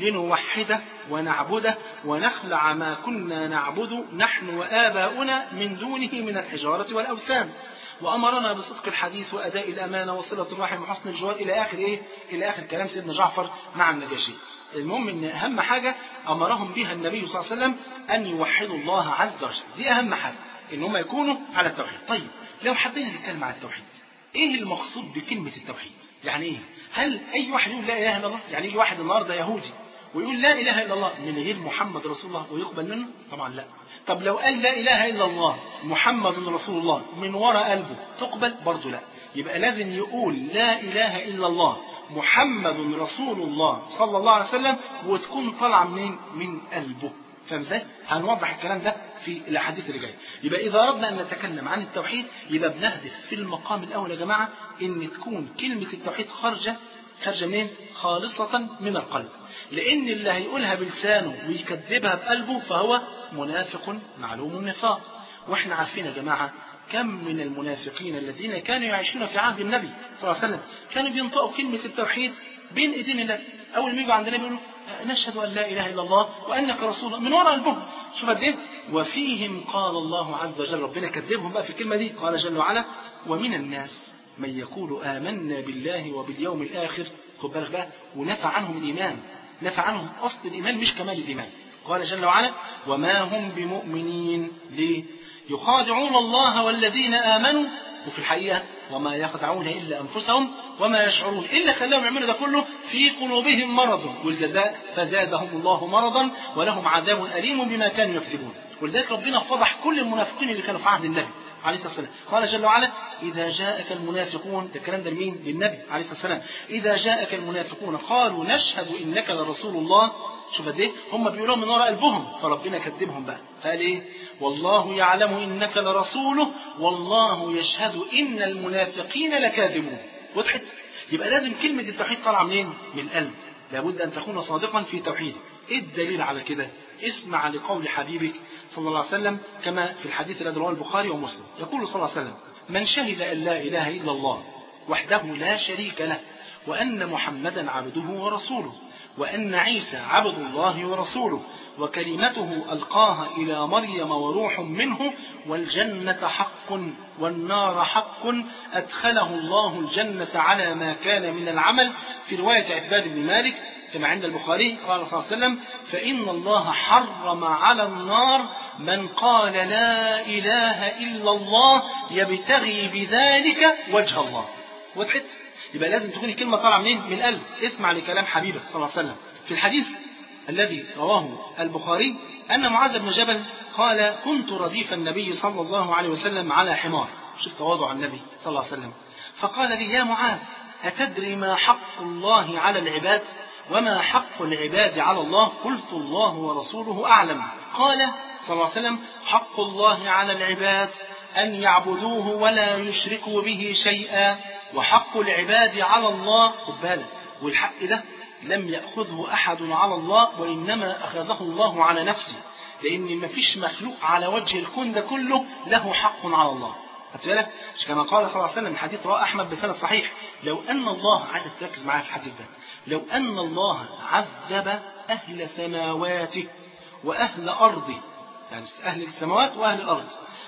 لنوحده ونعبده ونخلع ما كنا نعبد نحن وآباؤنا من دونه من الحجارة والأوثان وأمرنا بصدق الحديث وأداء الأمانة وصلة الرحم وحسن الجوار إلى آخر إيه؟ إلى آخر كلام سيدنا جعفر مع النجاشي. المهم إن أهم حاجة أمرهم بها النبي صلى الله عليه وسلم أن يوحدوا الله عز وجل، دي أهم حاجة إن هم يكونوا على التوحيد. طيب لو حبينا نتكلم عن التوحيد، إيه المقصود بكلمة التوحيد؟ يعني إيه؟ هل أي واحد يقول لا إله إلا الله؟ يعني يجي واحد النهارده يهودي ويقول لا إله إلا الله من غير محمد رسول الله ويقبل منه؟ طبعا لا. طب لو قال لا إله إلا الله محمد رسول الله من وراء قلبه تقبل؟ برضه لا. يبقى لازم يقول لا إله إلا الله محمد رسول الله صلى الله عليه وسلم وتكون طالعة منين؟ من قلبه. فاهم ازاي؟ هنوضح الكلام ده في الاحاديث اللي جايه. يبقى اذا اردنا ان نتكلم عن التوحيد يبقى بنهدف في المقام الاول يا جماعه ان تكون كلمه التوحيد خارجه خارجه منين؟ خالصه من القلب. لأن اللي هيقولها بلسانه ويكذبها بقلبه فهو منافق معلوم النفاق واحنا عارفين يا جماعة كم من المنافقين الذين كانوا يعيشون في عهد النبي صلى الله عليه وسلم كانوا بينطقوا كلمة التوحيد بين ايدين النبي أول ما يجوا عند النبي يقولوا نشهد أن لا إله إلا الله وأنك رسول الله من وراء البهم شوف قد إيه وفيهم قال الله عز وجل ربنا كذبهم بقى في الكلمة دي قال جل وعلا ومن الناس من يقول آمنا بالله وباليوم الآخر خد بالك بقى ونفى عنهم الإيمان نفى عنهم أصل الإيمان مش كمال الإيمان قال جل وعلا وما هم بمؤمنين ليه يخادعون الله والذين آمنوا وفي الحقيقة وما يخدعون إلا أنفسهم وما يشعرون إلا خلاهم يعملوا ده كله في قلوبهم مرض والجزاء فزادهم الله مرضا ولهم عذاب أليم بما كانوا يكذبون ولذلك ربنا فضح كل المنافقين اللي كانوا في عهد النبي عليه الصلاة والسلام قال جل وعلا إذا جاءك المنافقون ده الكلام ده لمين؟ للنبي عليه الصلاة والسلام إذا جاءك المنافقون قالوا نشهد إنك لرسول الله شوف قد ايه هم بيقولوا من وراء قلبهم فربنا كذبهم بقى فقال ايه والله يعلم انك لرسوله والله يشهد ان المنافقين لكاذبون وضحت يبقى لازم كلمه التوحيد طالعه منين من القلب لابد ان تكون صادقا في توحيدك ايه الدليل على كده اسمع لقول حبيبك صلى الله عليه وسلم كما في الحديث الذي رواه البخاري ومسلم يقول صلى الله عليه وسلم من شهد ان لا اله الا الله وحده لا شريك له وان محمدا عبده ورسوله وأن عيسى عبد الله ورسوله وكلمته ألقاها إلى مريم وروح منه والجنة حق والنار حق أدخله الله الجنة على ما كان من العمل في رواية عباد بن مالك كما عند البخاري قال صلى الله عليه وسلم فإن الله حرم على النار من قال لا إله إلا الله يبتغي بذلك وجه الله وضحت يبقى لازم تكون الكلمة طالعة منين؟ من القلب اسمع لكلام حبيبك صلى الله عليه وسلم في الحديث الذي رواه البخاري أن معاذ بن جبل قال كنت رديف النبي صلى الله عليه وسلم على حمار شوف تواضع النبي صلى الله عليه وسلم فقال لي يا معاذ أتدري ما حق الله على العباد وما حق العباد على الله قلت الله ورسوله أعلم قال صلى الله عليه وسلم حق الله على العباد أن يعبدوه ولا يشركوا به شيئا وحق العباد على الله خد بالك والحق ده لم يأخذه أحد على الله وإنما أخذه الله على نفسه لأن ما فيش مخلوق على وجه الكون ده كله له حق على الله خدت بالك كما قال صلى الله عليه وسلم حديث رواه أحمد بسند صحيح لو أن الله عايز تركز معايا في الحديث ده لو أن الله عذب أهل سماواته وأهل أرضه يعني أهل السماوات وأهل الأرض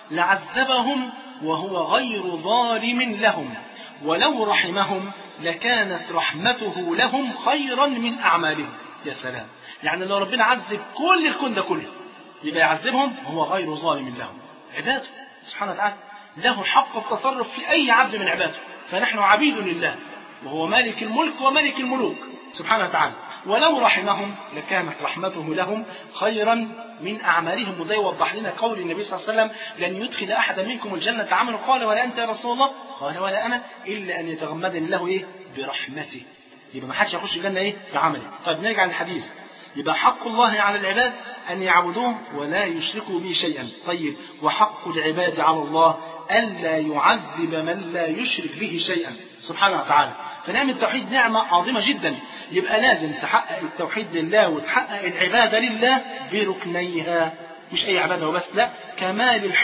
لعذبهم وهو غير ظالم لهم ولو رحمهم لكانت رحمته لهم خيرا من أعمالهم يا سلام يعني لو ربنا عذب كل الكون ده كله يبقى يعذبهم وهو غير ظالم لهم عباده سبحانه وتعالى له حق التصرف في أي عبد من عباده فنحن عبيد لله وهو مالك الملك وملك الملوك سبحانه وتعالى ولو رحمهم لكانت رحمته لهم خيرا من أعمالهم وده يوضح لنا قول النبي صلى الله عليه وسلم لن يدخل أحدا منكم الجنة عمل قال ولا أنت يا رسول الله قال ولا أنا إلا أن يتغمدني الله إيه برحمته يبقى ما حدش يخش الجنة إيه بعمله طيب نرجع للحديث يبقى حق الله على العباد أن يعبدوه ولا يشركوا به شيئا طيب وحق العباد على الله ألا يعذب من لا يشرك به شيئا سبحانه وتعالى فنعمة التوحيد نعمة عظيمة جدا يبقى لازم تحقق التوحيد لله وتحقق العبادة لله بركنيها مش أي عبادة وبس لا كمال الحب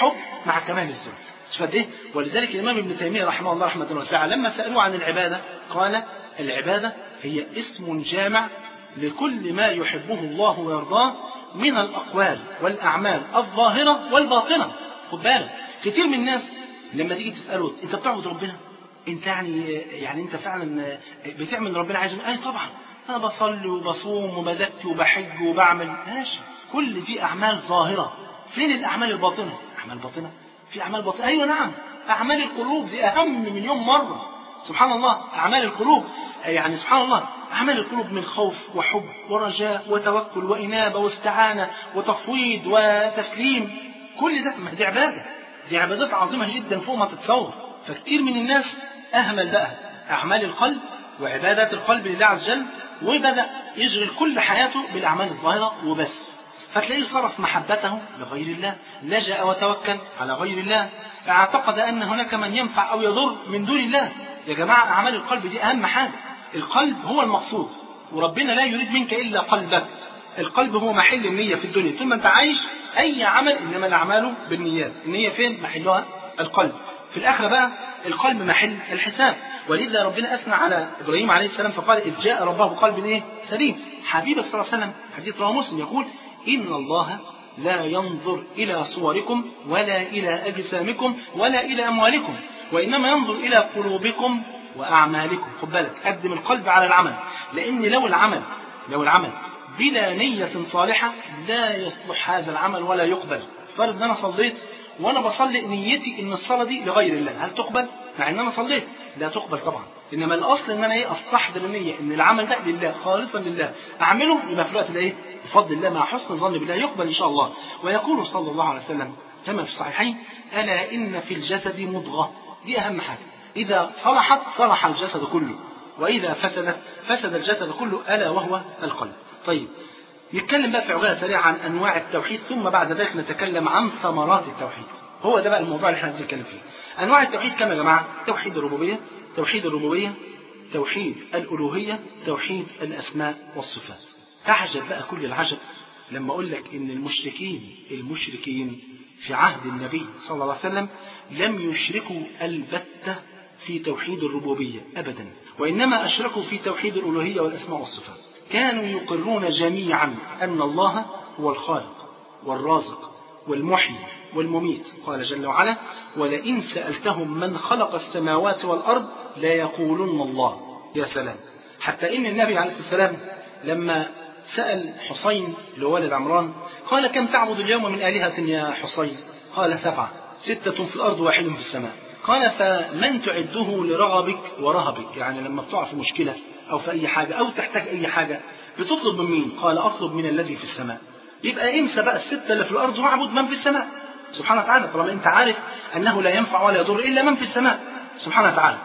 مع كمال الذل شوف قد ايه ولذلك الامام ابن تيميه رحمه الله رحمه واسعه لما سالوه عن العباده قال العباده هي اسم جامع لكل ما يحبه الله ويرضاه من الاقوال والاعمال الظاهره والباطنه خد بالك كتير من الناس لما تيجي تساله انت بتعبد ربنا انت يعني يعني انت فعلا بتعمل اللي ربنا عايزه اي طبعا انا بصلي وبصوم وبزكي وبحج وبعمل ماشي كل دي اعمال ظاهره فين الاعمال الباطنه اعمال باطنه في اعمال باطنه ايوه نعم اعمال القلوب دي اهم مليون مره سبحان الله اعمال القلوب يعني سبحان الله اعمال القلوب من خوف وحب ورجاء وتوكل وانابه واستعانه وتفويض وتسليم كل ده ما دي عباده دي عبادات عظيمه جدا فوق ما تتصور فكتير من الناس اهمل بقى اعمال القلب وعبادات القلب لله عز وجل وبدا يشغل كل حياته بالاعمال الظاهره وبس فتلاقيه صرف محبته لغير الله لجأ وتوكل على غير الله اعتقد ان هناك من ينفع او يضر من دون الله يا جماعه اعمال القلب دي اهم حاجه القلب هو المقصود وربنا لا يريد منك الا قلبك القلب هو محل النية في الدنيا طول ما انت عايش اي عمل انما الاعمال بالنيات النية فين محلها القلب في الاخره بقى القلب محل الحساب ولذا ربنا اثنى على ابراهيم عليه السلام فقال اذ جاء ربه بقلب ايه سليم حبيب صلى الله عليه وسلم حديث رواه مسلم يقول ان الله لا ينظر الى صوركم ولا الى اجسامكم ولا الى اموالكم وانما ينظر الى قلوبكم واعمالكم خد بالك قدم القلب على العمل لان لو العمل لو العمل بلا نية صالحة لا يصلح هذا العمل ولا يقبل صار ان انا صليت وانا بصلي نيتي ان الصلاة دي لغير الله هل تقبل مع ان انا صليت لا تقبل طبعا انما الاصل ان انا ايه استحضر النية ان العمل ده لله خالصا لله اعمله يبقى في الوقت ده ايه بفضل الله مع حسن ظن بالله يقبل ان شاء الله ويقول صلى الله عليه وسلم كما في الصحيحين الا ان في الجسد مضغة دي اهم حاجة اذا صلحت صلح الجسد كله واذا فسدت فسد الجسد كله الا وهو القلب طيب نتكلم بقى في عجالة سريعة عن أنواع التوحيد ثم بعد ذلك نتكلم عن ثمرات التوحيد هو ده بقى الموضوع اللي احنا عايزين نتكلم فيه أنواع التوحيد كم يا جماعة توحيد الربوبية توحيد الربوبية توحيد الألوهية توحيد الأسماء والصفات تعجب بقى كل العجب لما أقول لك إن المشركين المشركين في عهد النبي صلى الله عليه وسلم لم يشركوا البتة في توحيد الربوبية أبدا وإنما أشركوا في توحيد الألوهية والأسماء والصفات كانوا يقرون جميعا أن الله هو الخالق والرازق والمحيي والمميت قال جل وعلا ولئن سألتهم من خلق السماوات والأرض ليقولن الله يا سلام حتى إن النبي عليه الصلاة والسلام لما سأل حسين لولد عمران قال كم تعبد اليوم من آلهة يا حسين قال سبعة ستة في الأرض واحد في السماء قال فمن تعده لرغبك ورهبك يعني لما بتقع في مشكلة أو في أي حاجة أو تحتاج أي حاجة بتطلب من مين قال أطلب من الذي في السماء يبقى انسى بقى الستة اللي في الأرض واعبد من في السماء سبحانه وتعالى طالما أنت عارف أنه لا ينفع ولا يضر إلا من في السماء سبحانه وتعالى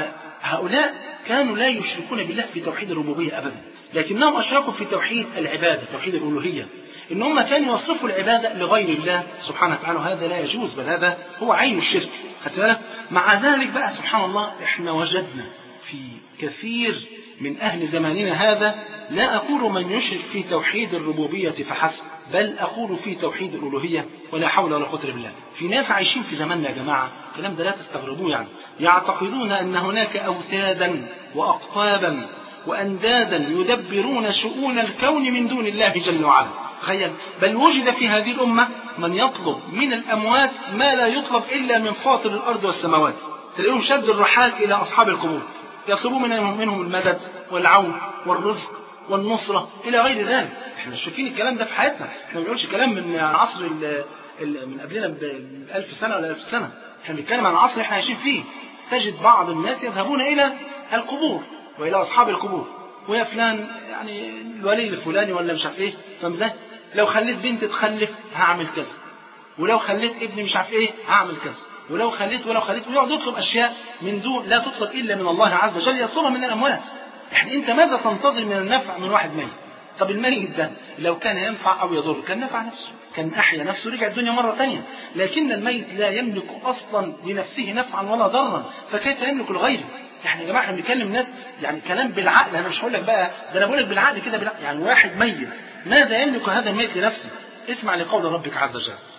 فهؤلاء كانوا لا يشركون بالله في توحيد الربوبية أبدا لكنهم أشركوا في توحيد العبادة توحيد الألوهية إن هم كانوا يصرفوا العبادة لغير الله سبحانه وتعالى وهذا لا يجوز بل هذا هو عين الشرك خدت بالك مع ذلك بقى سبحان الله إحنا وجدنا في كثير من أهل زماننا هذا لا أقول من يشرك في توحيد الربوبية فحسب بل أقول في توحيد الألوهية ولا حول ولا قوة إلا بالله في ناس عايشين في زماننا يا جماعة الكلام ده لا تستغربوه يعني يعتقدون أن هناك أوتادا وأقطابا وأندادا يدبرون شؤون الكون من دون الله جل وعلا تخيل بل وجد في هذه الأمة من يطلب من الأموات ما لا يطلب إلا من فاطر الأرض والسماوات تلاقيهم شد الرحال إلى أصحاب القبور يطلبون منهم, منهم المدد والعون والرزق والنصرة إلى غير ذلك احنا مش شايفين الكلام ده في حياتنا احنا ما بنقولش كلام من عصر ال ال من قبلنا بألف سنة ولا ألف سنة احنا بنتكلم عن العصر اللي احنا عايشين فيه تجد بعض الناس يذهبون إلى القبور وإلى أصحاب القبور ويا فلان يعني الولي الفلاني ولا مش عارف ايه فاهم ازاي؟ لو خليت بنت تخلف هعمل كذا ولو خليت ابني مش عارف ايه هعمل كذا ولو خليت ولو خليت ويقعد يطلب اشياء من دون لا تطلب الا من الله عز وجل يطلبها من الاموات يعني انت ماذا تنتظر من النفع من واحد ميت طب الميت ده لو كان ينفع او يضر كان نفع نفسه كان احيا نفسه رجع الدنيا مره ثانيه لكن الميت لا يملك اصلا لنفسه نفعا ولا ضرا فكيف يملك لغيره يعني يا جماعه احنا بنتكلم ناس يعني كلام بالعقل انا مش هقول لك بقى ده انا بقول لك بالعقل كده بالعقل يعني واحد ميت ماذا يملك هذا الميت لنفسه اسمع لقول ربك عز وجل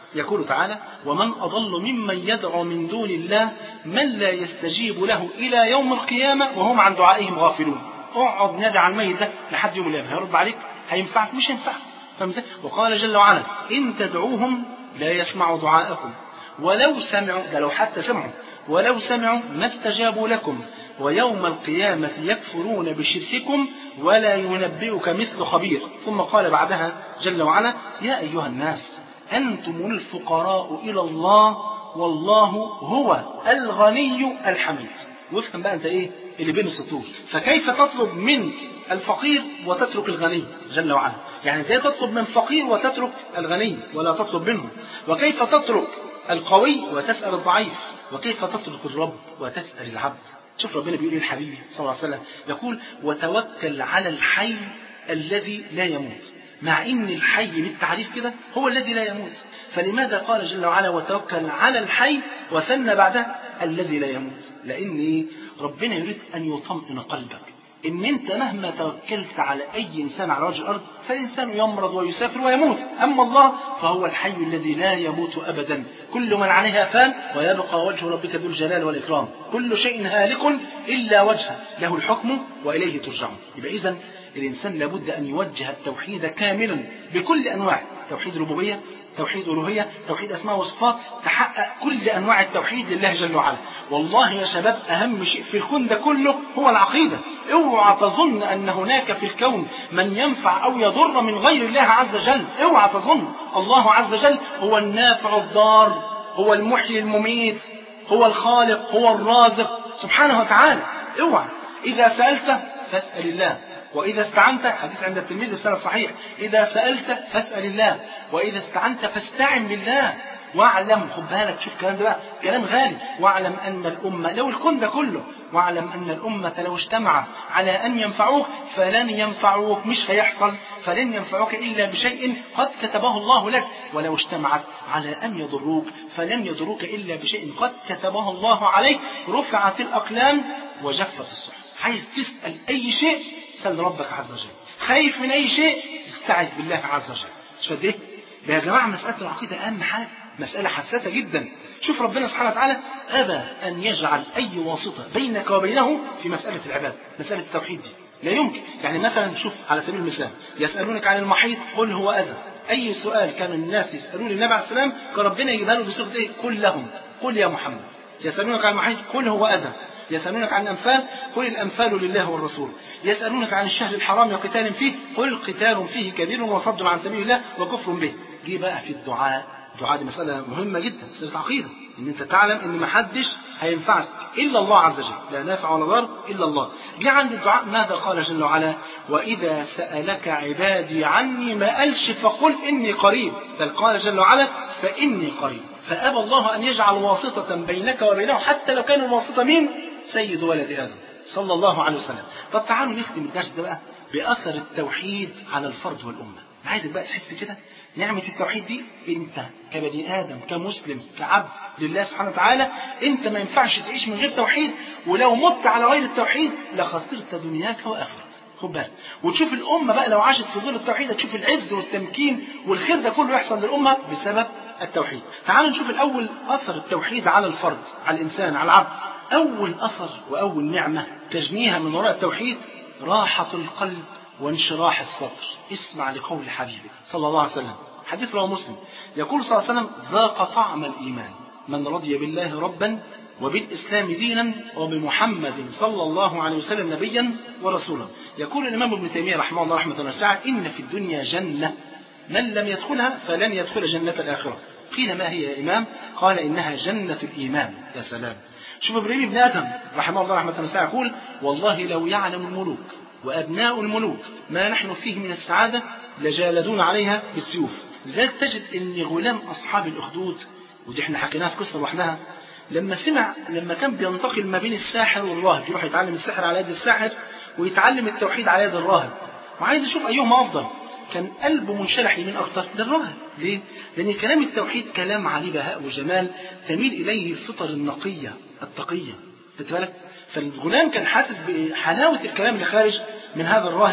يقول تعالى ومن أضل ممن يدعو من دون الله من لا يستجيب له إلى يوم القيامة وهم عن دعائهم غافلون اقعد نادي على الميت ده لحد يوم القيامة هيرد عليك هينفعك مش هينفعك فاهم ازاي؟ وقال جل وعلا إن تدعوهم لا يسمعوا دعاءكم ولو سمعوا ده لو حتى سمعوا ولو سمعوا ما استجابوا لكم ويوم القيامة يكفرون بشرككم ولا ينبئك مثل خبير ثم قال بعدها جل وعلا يا أيها الناس أنتم الفقراء إلى الله والله هو الغني الحميد وافهم بقى أنت إيه اللي بين السطور فكيف تطلب من الفقير وتترك الغني جل وعلا يعني ازاي تطلب من فقير وتترك الغني ولا تطلب منه وكيف تترك القوي وتسأل الضعيف وكيف تترك الرب وتسأل العبد شوف ربنا بيقول ايه الحبيب صلى الله عليه وسلم يقول وتوكل على الحي الذي لا يموت مع ان الحي بالتعريف كده هو الذي لا يموت فلماذا قال جل وعلا وتوكل على الحي وثنى بعدها الذي لا يموت لان إيه؟ ربنا يريد ان يطمئن قلبك ان انت مهما توكلت على اي انسان على وجه الارض فالانسان يمرض ويسافر ويموت اما الله فهو الحي الذي لا يموت ابدا كل من عليها فان ويبقى وجه ربك ذو الجلال والاكرام كل شيء هالك الا وجهه له الحكم واليه ترجعون يبقى اذا الانسان لابد ان يوجه التوحيد كاملا بكل انواعه توحيد ربوبيه توحيد ألوهية توحيد أسماء وصفات تحقق كل أنواع التوحيد لله جل وعلا والله يا شباب أهم شيء في الكون ده كله هو العقيدة اوعى تظن أن هناك في الكون من ينفع أو يضر من غير الله عز وجل اوعى تظن الله عز وجل هو النافع الضار هو المحيي المميت هو الخالق هو الرازق سبحانه وتعالى اوعى إذا سألت فاسأل الله وإذا استعنت حديث عند التلميذ السنة الصحيح إذا سألت فاسأل الله وإذا استعنت فاستعن بالله واعلم خد بالك شوف الكلام ده بقى كلام غالي واعلم أن الأمة لو الكون ده كله واعلم أن الأمة لو اجتمع على أن ينفعوك فلن ينفعوك مش هيحصل فلن ينفعوك إلا بشيء قد كتبه الله لك ولو اجتمعت على أن يضروك فلن يضروك إلا بشيء قد كتبه الله عليك رفعت الأقلام وجفت الصحف عايز تسأل أي شيء سل ربك عز وجل خايف من أي شيء استعذ بالله عز وجل مش قد ايه ده يا جماعة مسألة العقيدة أهم حاجة مسألة حساسة جدا شوف ربنا سبحانه وتعالى أبى أن يجعل أي واسطة بينك وبينه في مسألة العبادة مسألة التوحيد دي لا يمكن يعني مثلا شوف على سبيل المثال يسألونك عن المحيط قل هو أذى أي سؤال كان الناس يسألون النبي عليه السلام كان ربنا يجيبها له بصيغة إيه قل لهم قل يا محمد يسألونك عن المحيط قل هو أذى يسألونك عن الأنفال قل الأنفال لله والرسول يسألونك عن الشهر الحرام وقتال فيه قل قتال فيه كبير وصد عن سبيل الله وكفر به جه بقى في الدعاء الدعاء دي مسألة مهمة جدا مسألة عقيدة إن أنت تعلم إن ما حدش هينفعك إلا الله عز وجل لا نافع ولا ضار إلا الله جه عند الدعاء ماذا قال جل وعلا وإذا سألك عبادي عني ما قالش فقل إني قريب بل قال جل وعلا فإني قريب فأبى الله أن يجعل واسطة بينك وبينه حتى لو كان الواسطة مين سيد ولد آدم صلى الله عليه وسلم طب تعالوا نختم الدرس ده بقى بأثر التوحيد على الفرد والأمة أنا عايزك بقى تحس كده نعمة التوحيد دي أنت كبني آدم كمسلم كعبد لله سبحانه وتعالى أنت ما ينفعش تعيش من غير توحيد ولو مت على غير التوحيد لخسرت دنياك وآخرتك خد بالك وتشوف الأمة بقى لو عاشت في ظل التوحيد هتشوف العز والتمكين والخير ده كله يحصل للأمة بسبب التوحيد تعالوا نشوف الأول أثر التوحيد على الفرد على الإنسان على العبد أول أثر وأول نعمة تجنيها من وراء التوحيد راحة القلب وانشراح الصدر اسمع لقول حبيبك صلى الله عليه وسلم حديث رواه مسلم يقول صلى الله عليه وسلم ذاق طعم الإيمان من رضي بالله ربا وبالإسلام دينا وبمحمد صلى الله عليه وسلم نبيا ورسولا يقول الإمام ابن تيمية رحمه الله رحمة واسعة إن في الدنيا جنة من لم يدخلها فلن يدخل جنة الآخرة قيل ما هي يا إمام قال إنها جنة الإيمان يا سلام شوف إبراهيم بن آدم رحمه الله رحمة واسعة يقول والله لو يعلم الملوك وأبناء الملوك ما نحن فيه من السعادة لجالدون عليها بالسيوف لذلك تجد أن غلام أصحاب الأخدود ودي احنا حكيناها في قصة لوحدها لما سمع لما كان بينتقل ما بين الساحر والراهب يروح يتعلم السحر على يد الساحر ويتعلم التوحيد على يد الراهب وعايز يشوف أيهما أفضل كان قلبه منشرح يمين أكتر للراهب ليه؟ لأن كلام التوحيد كلام عليه بهاء وجمال تميل إليه الفطر النقية التقية خدت بالك؟ فالغلام كان حاسس بحلاوة الكلام اللي خارج من هذا الراهب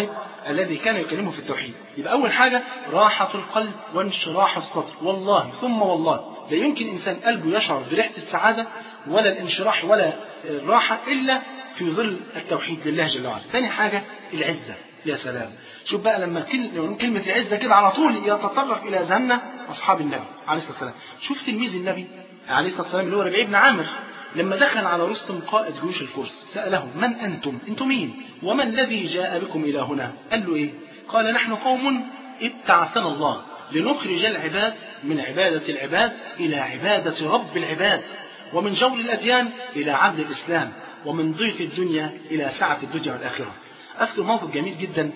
الذي كان يكلمه في التوحيد يبقى أول حاجة راحة القلب وانشراح الصدر والله ثم والله لا يمكن إنسان قلبه يشعر بريحة السعادة ولا الانشراح ولا الراحة إلا في ظل التوحيد لله جل وعلا ثاني حاجة العزة يا سلام شوف بقى لما كلمة العزة كده على طول يتطرق إلى ذهننا أصحاب النبي عليه الصلاة والسلام شوف تلميذ النبي عليه الصلاة والسلام اللي هو ربيع بن عامر لما دخل على رستم قائد جيوش الفرس سأله من أنتم أنتم مين وما الذي جاء بكم إلى هنا قال له إيه قال نحن قوم ابتعثنا الله لنخرج العباد من عبادة العباد إلى عبادة رب العباد ومن جور الأديان إلى عدل الإسلام ومن ضيق الدنيا إلى سعة الدنيا والآخرة أذكر موقف جميل جدا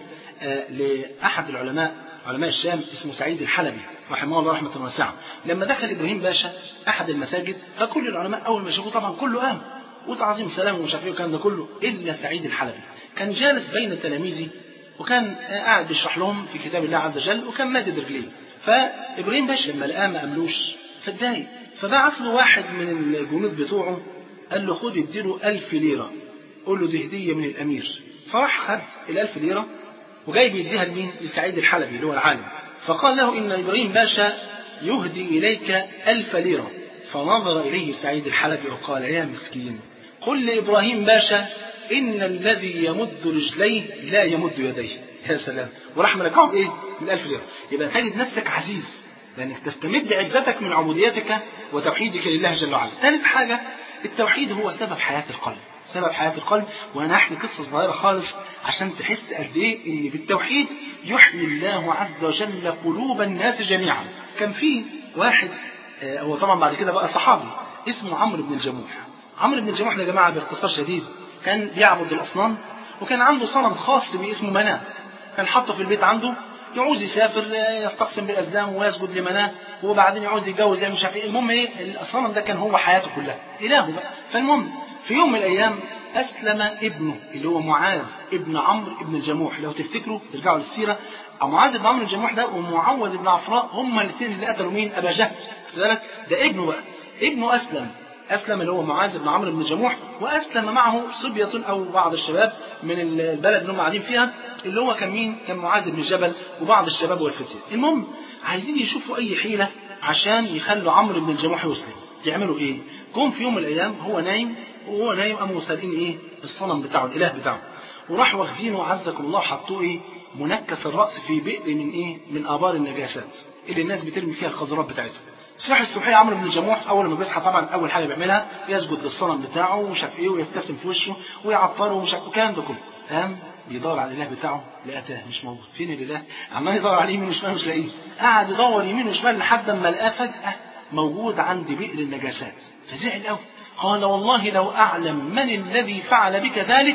لأحد العلماء علماء الشام اسمه سعيد الحلبي رحمه الله رحمة واسعة لما دخل إبراهيم باشا أحد المساجد فكل العلماء أول ما شافوه طبعا كله قام وتعظيم السلام ومش عارف ايه والكلام ده كله إلا سعيد الحلبي كان جالس بين تلاميذه وكان قاعد بيشرح لهم في كتاب الله عز وجل وكان مادد رجليه فإبراهيم باشا لما لقاه ما قاملوش فاتضايق فبعت له واحد من الجنود بتوعه قال له خد اديله ألف ليرة قول له دي هدية من الأمير فراح خد الألف ليرة وجاي بيديها لمين؟ لسعيد الحلبي اللي هو العالم فقال له إن إبراهيم باشا يهدي إليك ألف ليرة فنظر إليه سعيد الحلبي وقال يا مسكين قل لإبراهيم باشا إن الذي يمد رجليه لا يمد يديه يا سلام وراح مرجعه بإيه؟ بالألف ليرة يبقى تجد نفسك عزيز لأنك تستمد عزتك من عبوديتك وتوحيدك لله جل وعلا ثالث حاجة التوحيد هو سبب حياة القلب سبب حياة القلب وأنا أحكي قصة صغيرة خالص عشان تحس قد إيه إن بالتوحيد يحيي الله عز وجل قلوب الناس جميعا كان في واحد آه هو طبعا بعد كده بقى صحابي اسمه عمرو بن الجموح عمرو بن الجموح ده يا جماعة باختصار شديد كان بيعبد الأصنام وكان عنده صنم خاص باسمه مناه كان حاطه في البيت عنده يعوز يسافر يستقسم بالازلام ويسجد لمناه وبعدين يعوز يتجوز يعني مش عارف ايه المهم ايه الصنم ده كان هو حياته كلها الهه بقى فالمهم في يوم من الايام اسلم ابنه اللي هو معاذ ابن عمرو ابن الجموح لو تفتكروا ترجعوا للسيره معاذ بن عمرو الجموح ده ومعوذ بن عفراء هم الاثنين اللي قتلوا مين ابا جهل بالك ده ابنه بقى ابنه اسلم أسلم اللي هو معاذ بن عمرو بن الجموح وأسلم معه صبية أو بعض الشباب من البلد اللي هم قاعدين فيها اللي هو كان مين؟ كان معاذ بن جبل وبعض الشباب والفتية. المهم عايزين يشوفوا أي حيلة عشان يخلوا عمرو بن الجموح يسلم. يعملوا إيه؟ جم في يوم من الأيام هو نايم وهو نايم قاموا سارقين إيه؟ الصنم بتاعه الإله بتاعه. وراحوا واخدينه عزكم الله حطوه إيه؟ منكس الرأس في بئر من إيه؟ من آبار النجاسات اللي الناس بترمي فيها القذرات بتاعتهم. صح الصبحيه عمرو بن الجموح اول ما بيصحى طبعا اول حاجه بيعملها يسجد للصنم بتاعه ومش عارف ايه ويبتسم في وشه ويعطره ومش عارف الكلام ده كله قام بيدور على الاله بتاعه لقاه مش موجود فين الاله عمال يدور عليه يمين وشمال مش لاقيه قعد يدور يمين وشمال لحد ما لقاه فجاه موجود عند بئر النجاسات فزعل قوي قال والله لو اعلم من الذي فعل بك ذلك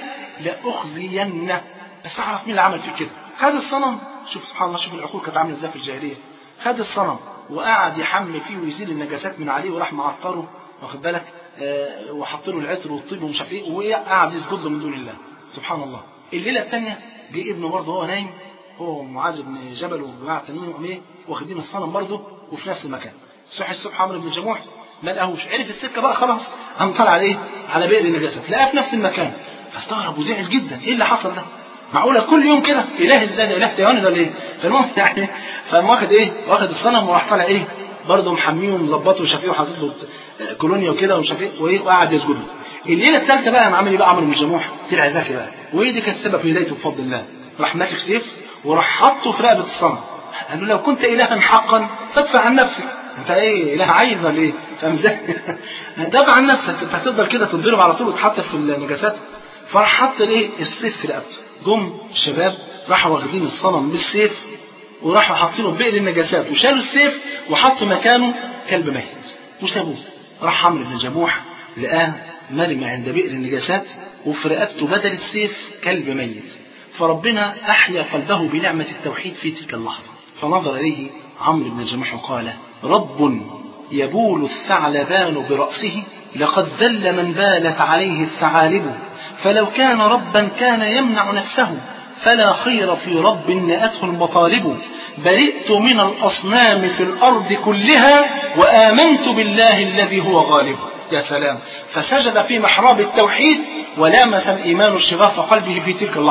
لاخزينه بس اعرف مين اللي عمل فيك كده خد الصنم شوف سبحان الله شوف العقول كانت عامله ازاي في الجاهليه خد الصنم وقعد يحمل فيه ويزيل النجاسات من عليه وراح معطره واخد بالك آه وحط له العطر والطيب ومش عارف ايه وقعد يسجد له من دون الله سبحان الله الليله الثانيه جه ابنه برضه وهو نايم هو معاذ بن جبل والجماعه التانيين وقام ايه واخدين الصنم برضه وفي نفس المكان صحي الصبح عمرو بن جموح ما لقاهوش عرف السكه بقى خلاص قام طلع عليه على بئر النجاسات لقاه في نفس المكان فاستغرب وزعل جدا ايه اللي حصل ده معقوله كل يوم كده اله ازاي ده اله تيواني ده ليه فالمهم يعني فقام واخد ايه واخد الصنم وراح طالع ايه برضه محميه ومظبطه وشافيه وحاطط له كولونيا وكده ومش عارف وايه وقعد يسجد له الليله الثالثه بقى قام عامل ايه بقى عمرو بن الجموح طلع ذكي بقى وايه دي كانت سبب في هدايته بفضل الله راح ماسك سيف وراح حاطه في رقبه الصنم قال له لو كنت الها حقا فادفع عن نفسك انت ايه اله عايز ولا ايه فاهم ازاي دافع عن نفسك انت هتفضل كده تتضرب على طول وتحط في النجاسات فراح حط الايه السيف في رقبته جم الشباب راحوا واخدين الصنم بالسيف وراحوا حاطينه في بئر النجاسات وشالوا السيف وحطوا مكانه كلب ميت وسابوه راح عمرو بن الجموح لقاه مرمي عند بئر النجاسات وفي رقبته بدل السيف كلب ميت فربنا أحيا قلبه بنعمة التوحيد في تلك اللحظة فنظر إليه عمرو بن الجموح وقال رب يبول الثعلبان برأسه لقد ذل من بالت عليه الثعالب فلو كان ربا كان يمنع نفسه فلا خير في رب نأته المطالب برئت من الأصنام في الأرض كلها وآمنت بالله الذي هو غالب يا سلام فسجد في محراب التوحيد ولامس الإيمان شغاف قلبه في تلك اللحظة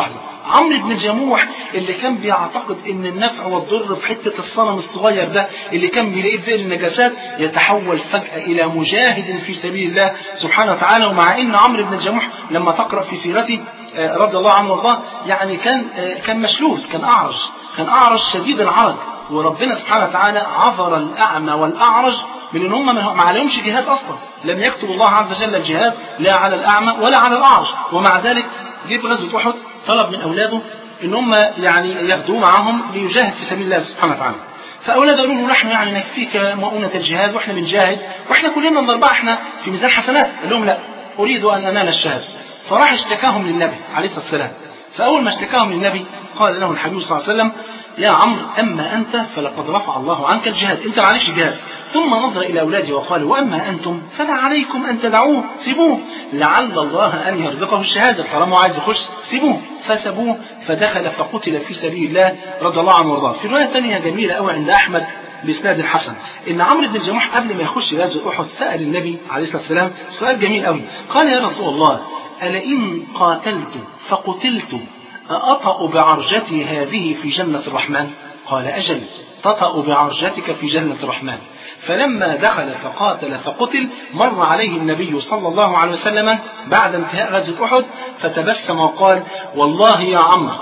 عمرو بن الجموح اللي كان بيعتقد ان النفع والضر في حته الصنم الصغير ده اللي كان بيلاقيه في بئر النجاسات يتحول فجاه الى مجاهد في سبيل الله سبحانه وتعالى ومع ان عمرو بن الجموح لما تقرا في سيرته آه، رضي الله عنه وارضاه يعني كان آه، كان مشلول كان اعرج كان اعرج شديد العرج وربنا سبحانه وتعالى عذر الاعمى والاعرج من ان هم ما عليهمش جهاد اصلا لم يكتب الله عز وجل الجهاد لا على الاعمى ولا على الاعرج ومع ذلك جه في غزوه احد طلب من اولاده ان هم يعني ياخدوه معاهم ليجاهد في سبيل الله سبحانه وتعالى فاولاده قالوا له نحن يعني نكفيك مؤونه الجهاد واحنا بنجاهد واحنا كلنا الاربعه احنا في ميزان حسنات قال لهم لا اريد ان انال الشهاده فراح اشتكاهم للنبي عليه الصلاه والسلام فاول ما اشتكاهم للنبي قال له الحبيب صلى الله عليه وسلم يا عمرو اما انت فلقد رفع الله عنك الجهاد انت معلش جهاد ثم نظر الى اولاده وقال واما انتم فلا عليكم ان تدعوه سيبوه لعل الله ان يرزقه الشهاده طالما هو عايز يخش سيبوه فسبوه فدخل فقتل في سبيل الله رضي الله عنه وارضاه في روايه ثانيه جميله قوي عند احمد باسناد الحسن ان عمرو بن الجموح قبل ما يخش غزوه احد سال النبي عليه الصلاه والسلام سؤال جميل قوي قال يا رسول الله ألئن قاتلت فقتلت أأطأ بعرجتي هذه في جنة الرحمن قال أجل تطأ بعرجتك في جنة الرحمن فلما دخل فقاتل فقتل مر عليه النبي صلى الله عليه وسلم بعد انتهاء غزوة أحد فتبسم وقال والله يا عمرو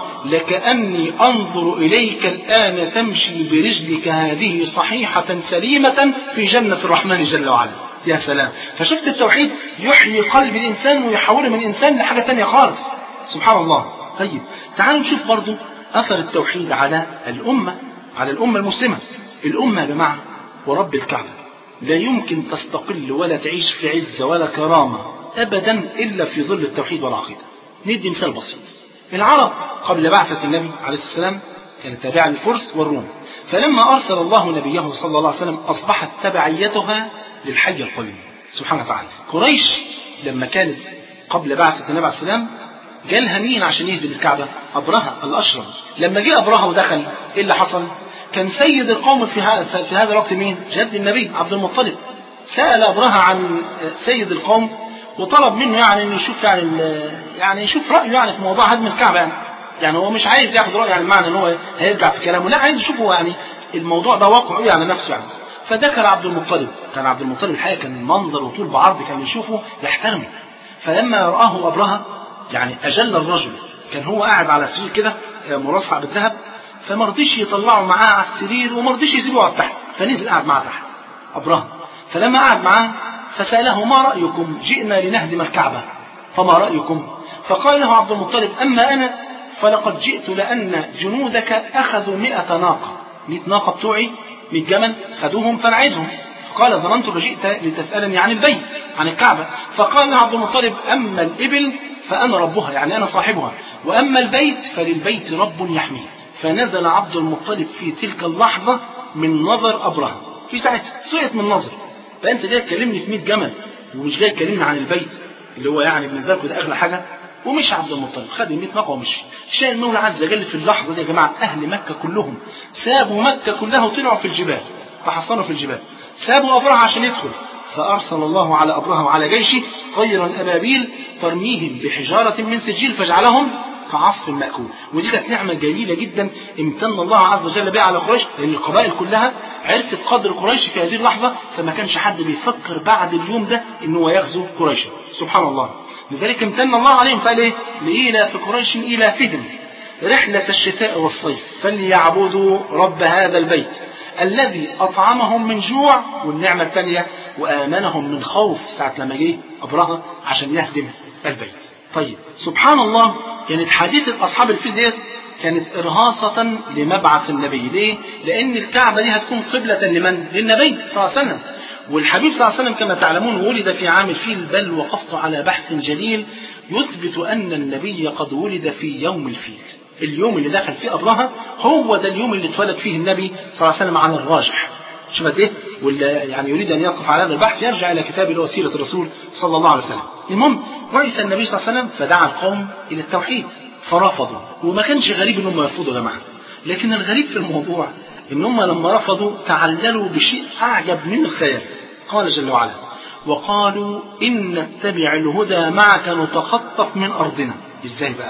لكأني أنظر إليك الآن تمشي برجلك هذه صحيحة سليمة في جنة الرحمن جل وعلا يا سلام فشفت التوحيد يحيي قلب الإنسان ويحوله من إنسان لحاجة تانية خالص سبحان الله طيب تعالوا نشوف برضو أثر التوحيد على الأمة على الأمة المسلمة الأمة يا جماعة ورب الكعبة لا يمكن تستقل ولا تعيش في عزة ولا كرامة أبدا إلا في ظل التوحيد والعقيدة ندي مثال بسيط العرب قبل بعثة النبي عليه السلام كانت تابعة للفرس والروم فلما أرسل الله نبيه صلى الله عليه وسلم أصبحت تبعيتها للحي القيوم سبحانه وتعالى قريش لما كانت قبل بعثة النبي عليه السلام جالها مين عشان يهدم الكعبة أبرهة الأشرم لما جه أبرهة ودخل إيه اللي حصل كان سيد القوم في هذا في هذا الوقت مين جد النبي عبد المطلب سأل أبرهة عن سيد القوم وطلب منه يعني انه يشوف يعني يعني يشوف رايه يعني في موضوع هدم الكعبه يعني يعني هو مش عايز ياخد رايه يعني معنى ان هو هيرجع في كلامه لا عايز يشوفه يعني الموضوع ده واقع ايه على نفسه يعني فذكر عبد المطلب كان عبد المطلب الحقيقه كان منظر وطول بعرض كان يشوفه يحترمه فلما رآه أبرهة يعني أجل الرجل كان هو قاعد على السرير كده مرصع بالذهب فما رضيش يطلعه معاه على السرير وما رضيش يسيبه على تحت فنزل قاعد معاه تحت أبرهة فلما قعد معاه فسأله ما رأيكم جئنا لنهدم الكعبة فما رأيكم فقال له عبد المطلب أما أنا فلقد جئت لأن جنودك أخذوا مئة ناقة مئة ناقة بتوعي مئة جمل خدوهم فأنا عايزهم قال ظننت جئت لتسألني عن البيت عن الكعبة فقال له عبد المطلب أما الإبل فأنا ربها يعني أنا صاحبها وأما البيت فللبيت رب يحميه فنزل عبد المطلب في تلك اللحظة من نظر أبرهة في ساعتها سئت من نظر فأنت جاي تكلمني في 100 جمل ومش جاي تكلمني عن البيت اللي هو يعني بالنسبة لكم ده أغلى حاجة ومشي عبد المطلب خد ال 100 ناقة ومشي شاء المولى عز وجل في اللحظة دي يا جماعة أهل مكة كلهم سابوا مكة كلها وطلعوا في الجبال فحصنوا في الجبال سابوا أبرهة عشان يدخل فأرسل الله على أبرهة وعلى جيشه طيرا أبابيل ترميهم بحجارة من سجيل فجعلهم كعصف مأكول ودي كانت نعمة جليلة جدا امتن الله عز وجل بها على قريش لأن القبائل كلها عرفت قدر قريش في هذه اللحظة فما كانش حد بيفكر بعد اليوم ده إن هو يغزو قريش سبحان الله لذلك امتن الله عليهم فقال ايه لإيلاف قريش إيلافهم رحلة الشتاء والصيف فليعبدوا رب هذا البيت الذي أطعمهم من جوع والنعمة الثانية وآمنهم من خوف ساعة لما جه أبرهة عشان يهدم البيت طيب سبحان الله كانت حادثة أصحاب الفيل ديت كانت إرهاصة لمبعث النبي ليه؟ لأن الكعبة دي هتكون قبلة لمن؟ للنبي صلى الله عليه وسلم والحبيب صلى الله عليه وسلم كما تعلمون ولد في عام الفيل بل وقفت على بحث جليل يثبت أن النبي قد ولد في يوم الفيل اليوم اللي دخل فيه أبرهة هو ده اليوم اللي اتولد فيه النبي صلى الله عليه وسلم على الراجح شوف قد ايه واللي يعني يريد ان يقف على هذا البحث يرجع الى كتاب اللي هو سيره الرسول صلى الله عليه وسلم. المهم بعث النبي صلى الله عليه وسلم فدعا القوم الى التوحيد فرفضوا وما كانش غريب ان هم يرفضوا يا جماعه لكن الغريب في الموضوع ان هم لما رفضوا تعللوا بشيء اعجب من الخيال قال جل وعلا وقالوا ان نتبع الهدى معك نتخطف من ارضنا ازاي بقى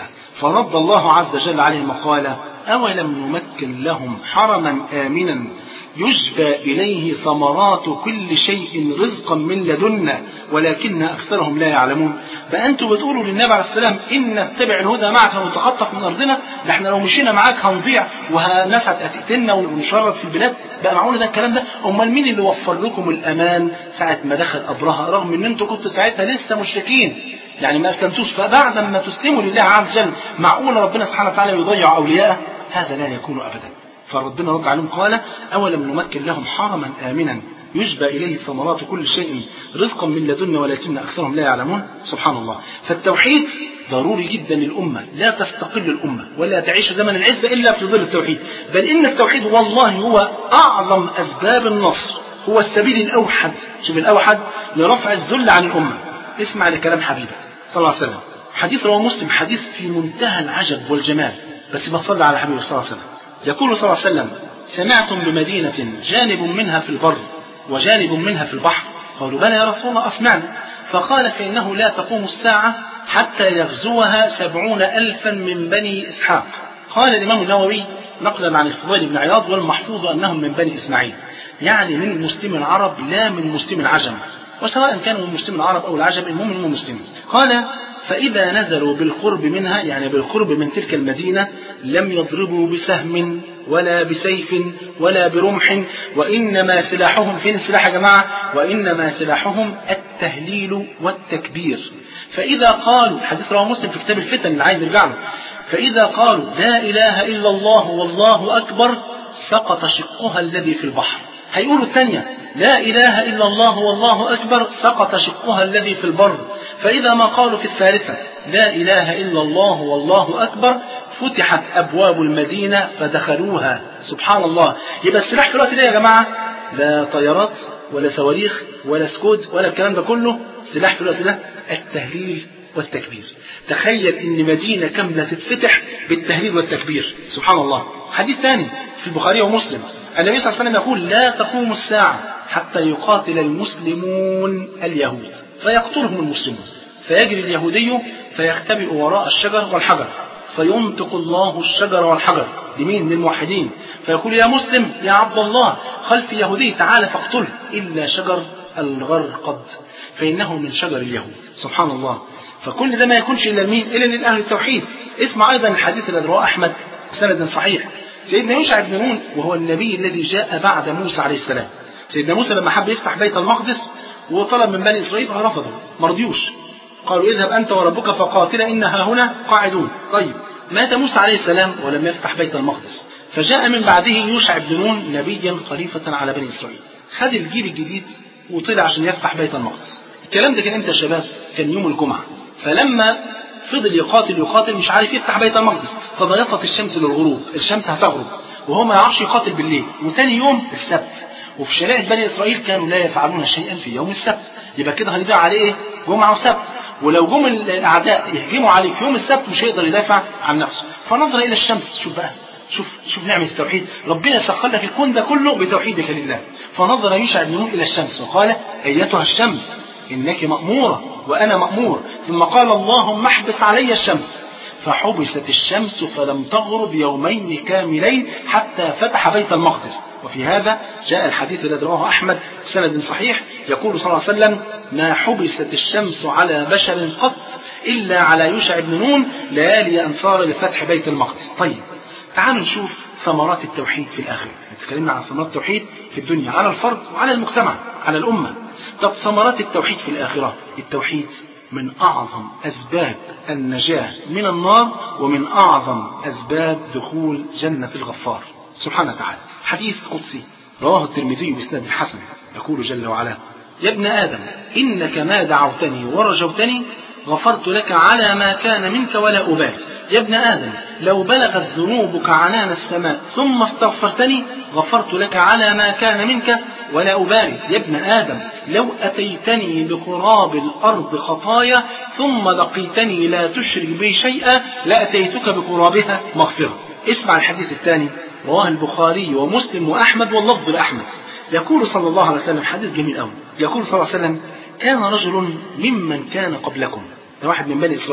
فرد الله عز وجل عليهم وقال أولم نمكن لهم حرما آمنا يجبى إليه ثمرات كل شيء رزقا من لدنا ولكن أكثرهم لا يعلمون فأنتوا بتقولوا للنبي عليه السلام إن نتبع الهدى معك ونتخطف من أرضنا ده احنا لو مشينا معاك هنضيع والناس هتقتلنا ونشرد في البلاد بقى معقول ده الكلام ده أمال مين اللي وفر لكم الأمان ساعة ما دخل أبرهة رغم إن أنتوا كنتوا ساعتها لسه مشركين يعني ما أسلمتوش فبعد ما تسلموا لله عز وجل معقول ربنا سبحانه وتعالى يضيع أولياءه هذا لا يكون أبدا فربنا رد عليهم قال أولم نمكن لهم حرما آمنا يجبى إليه ثمرات كل شيء رزقا من لدنا ولكن أكثرهم لا يعلمون سبحان الله فالتوحيد ضروري جدا للأمة لا تستقل الأمة ولا تعيش زمن العزة إلا في ظل التوحيد بل إن التوحيد والله هو أعظم أسباب النصر هو السبيل الأوحد شوف الأوحد لرفع الذل عن الأمة اسمع لكلام حبيبك صلى الله عليه وسلم حديث رواه مسلم حديث في منتهى العجب والجمال بس بصلي على حبيبه صلى الله عليه وسلم يقول صلى الله عليه وسلم سمعتم بمدينة جانب منها في البر وجانب منها في البحر قالوا بلى يا رسول الله أسمعنا فقال فإنه لا تقوم الساعة حتى يغزوها سبعون ألفا من بني إسحاق قال الإمام النووي نقلا عن الفضيل بن عياض والمحفوظ أنهم من بني إسماعيل يعني من مسلم العرب لا من مسلم العجم وسواء كانوا من مسلم العرب أو العجم المهم من مسلمين قال فإذا نزلوا بالقرب منها يعني بالقرب من تلك المدينة لم يضربوا بسهم ولا بسيف ولا برمح وإنما سلاحهم فين السلاح يا جماعة وإنما سلاحهم التهليل والتكبير فإذا قالوا حديث رواه مسلم في كتاب الفتن اللي عايز يرجع له فإذا قالوا لا إله إلا الله والله أكبر سقط شقها الذي في البحر هيقولوا الثانية لا إله إلا الله والله أكبر سقط شقها الذي في البر فإذا ما قالوا في الثالثة لا إله إلا الله والله أكبر فتحت أبواب المدينة فدخلوها سبحان الله يبقى السلاح في الوقت ده يا جماعة لا طيارات ولا صواريخ ولا سكود ولا الكلام ده كله سلاح في الوقت ده التهليل والتكبير تخيل ان مدينة كاملة تتفتح بالتهليل والتكبير سبحان الله حديث ثاني في البخاري ومسلم النبي صلى الله عليه وسلم يقول لا تقوم الساعة حتى يقاتل المسلمون اليهود فيقتلهم المسلمون فيجري اليهودي فيختبئ وراء الشجر والحجر فينطق الله الشجر والحجر لمين للموحدين فيقول يا مسلم يا عبد الله خلف يهودي تعال فاقتله إلا شجر الغرقد فإنه من شجر اليهود سبحان الله فكل ده ما يكونش إلا لمين إلا لأهل التوحيد اسمع أيضا الحديث الذي رواه أحمد سند صحيح سيدنا يوشع بن نون وهو النبي الذي جاء بعد موسى عليه السلام سيدنا موسى لما حب يفتح بيت المقدس وطلب من بني إسرائيل فرفضوا ما رضيوش قالوا اذهب أنت وربك فقاتلا إنها هنا قاعدون طيب مات موسى عليه السلام ولم يفتح بيت المقدس فجاء من بعده يوشع بن نون نبيا خليفة على بني إسرائيل خد الجيل الجديد وطلع عشان يفتح بيت المقدس الكلام ده كان امتى يا شباب كان يوم الجمعة فلما فضل يقاتل يقاتل مش عارف يفتح بيت المقدس فضيفت الشمس للغروب الشمس هتغرب وهو ما يعرفش يقاتل بالليل وتاني يوم السبت وفي شريعة بني إسرائيل كانوا لا يفعلون شيئا في يوم السبت يبقى كده هنضيع عليه إيه؟ جمعة وسبت ولو جم الأعداء يهجموا عليه في يوم السبت مش هيقدر يدافع عن نفسه فنظر إلى الشمس شوف بقى شوف شوف نعمة التوحيد ربنا سخر لك الكون ده كله بتوحيدك لله فنظر يوشع بن نون إلى الشمس وقال أيتها الشمس إنك مأمورة وأنا مأمور ثم قال اللهم احبس علي الشمس فحبست الشمس فلم تغرب يومين كاملين حتى فتح بيت المقدس وفي هذا جاء الحديث الذي رواه أحمد بسند صحيح يقول صلى الله عليه وسلم ما حبست الشمس على بشر قط إلا على يوشع بن نون ليالي أنصار لفتح بيت المقدس طيب تعالوا نشوف ثمرات التوحيد في الآخرة اتكلمنا عن ثمرات التوحيد في الدنيا على الفرد وعلى المجتمع على الأمة طب ثمرات التوحيد في الآخرة التوحيد من أعظم أسباب النجاة من النار ومن أعظم أسباب دخول جنة الغفار سبحانه وتعالى حديث قدسي رواه الترمذي بإسناد الحسن يقول جل وعلا يا ابن آدم إنك ما دعوتني ورجوتني غفرت لك على ما كان منك ولا أبالي يا ابن آدم لو بلغت ذنوبك عنان السماء ثم استغفرتني غفرت لك على ما كان منك ولا أبالي يا ابن آدم لو أتيتني بقراب الأرض خطايا ثم لقيتني لا تشرك بي شيئا لأتيتك بقرابها مغفرة اسمع الحديث الثاني رواه البخاري ومسلم وأحمد واللفظ لأحمد يقول صلى الله عليه وسلم حديث جميل قوي يقول صلى الله عليه وسلم كان رجل ممن كان قبلكم ده واحد من بني إسرائيل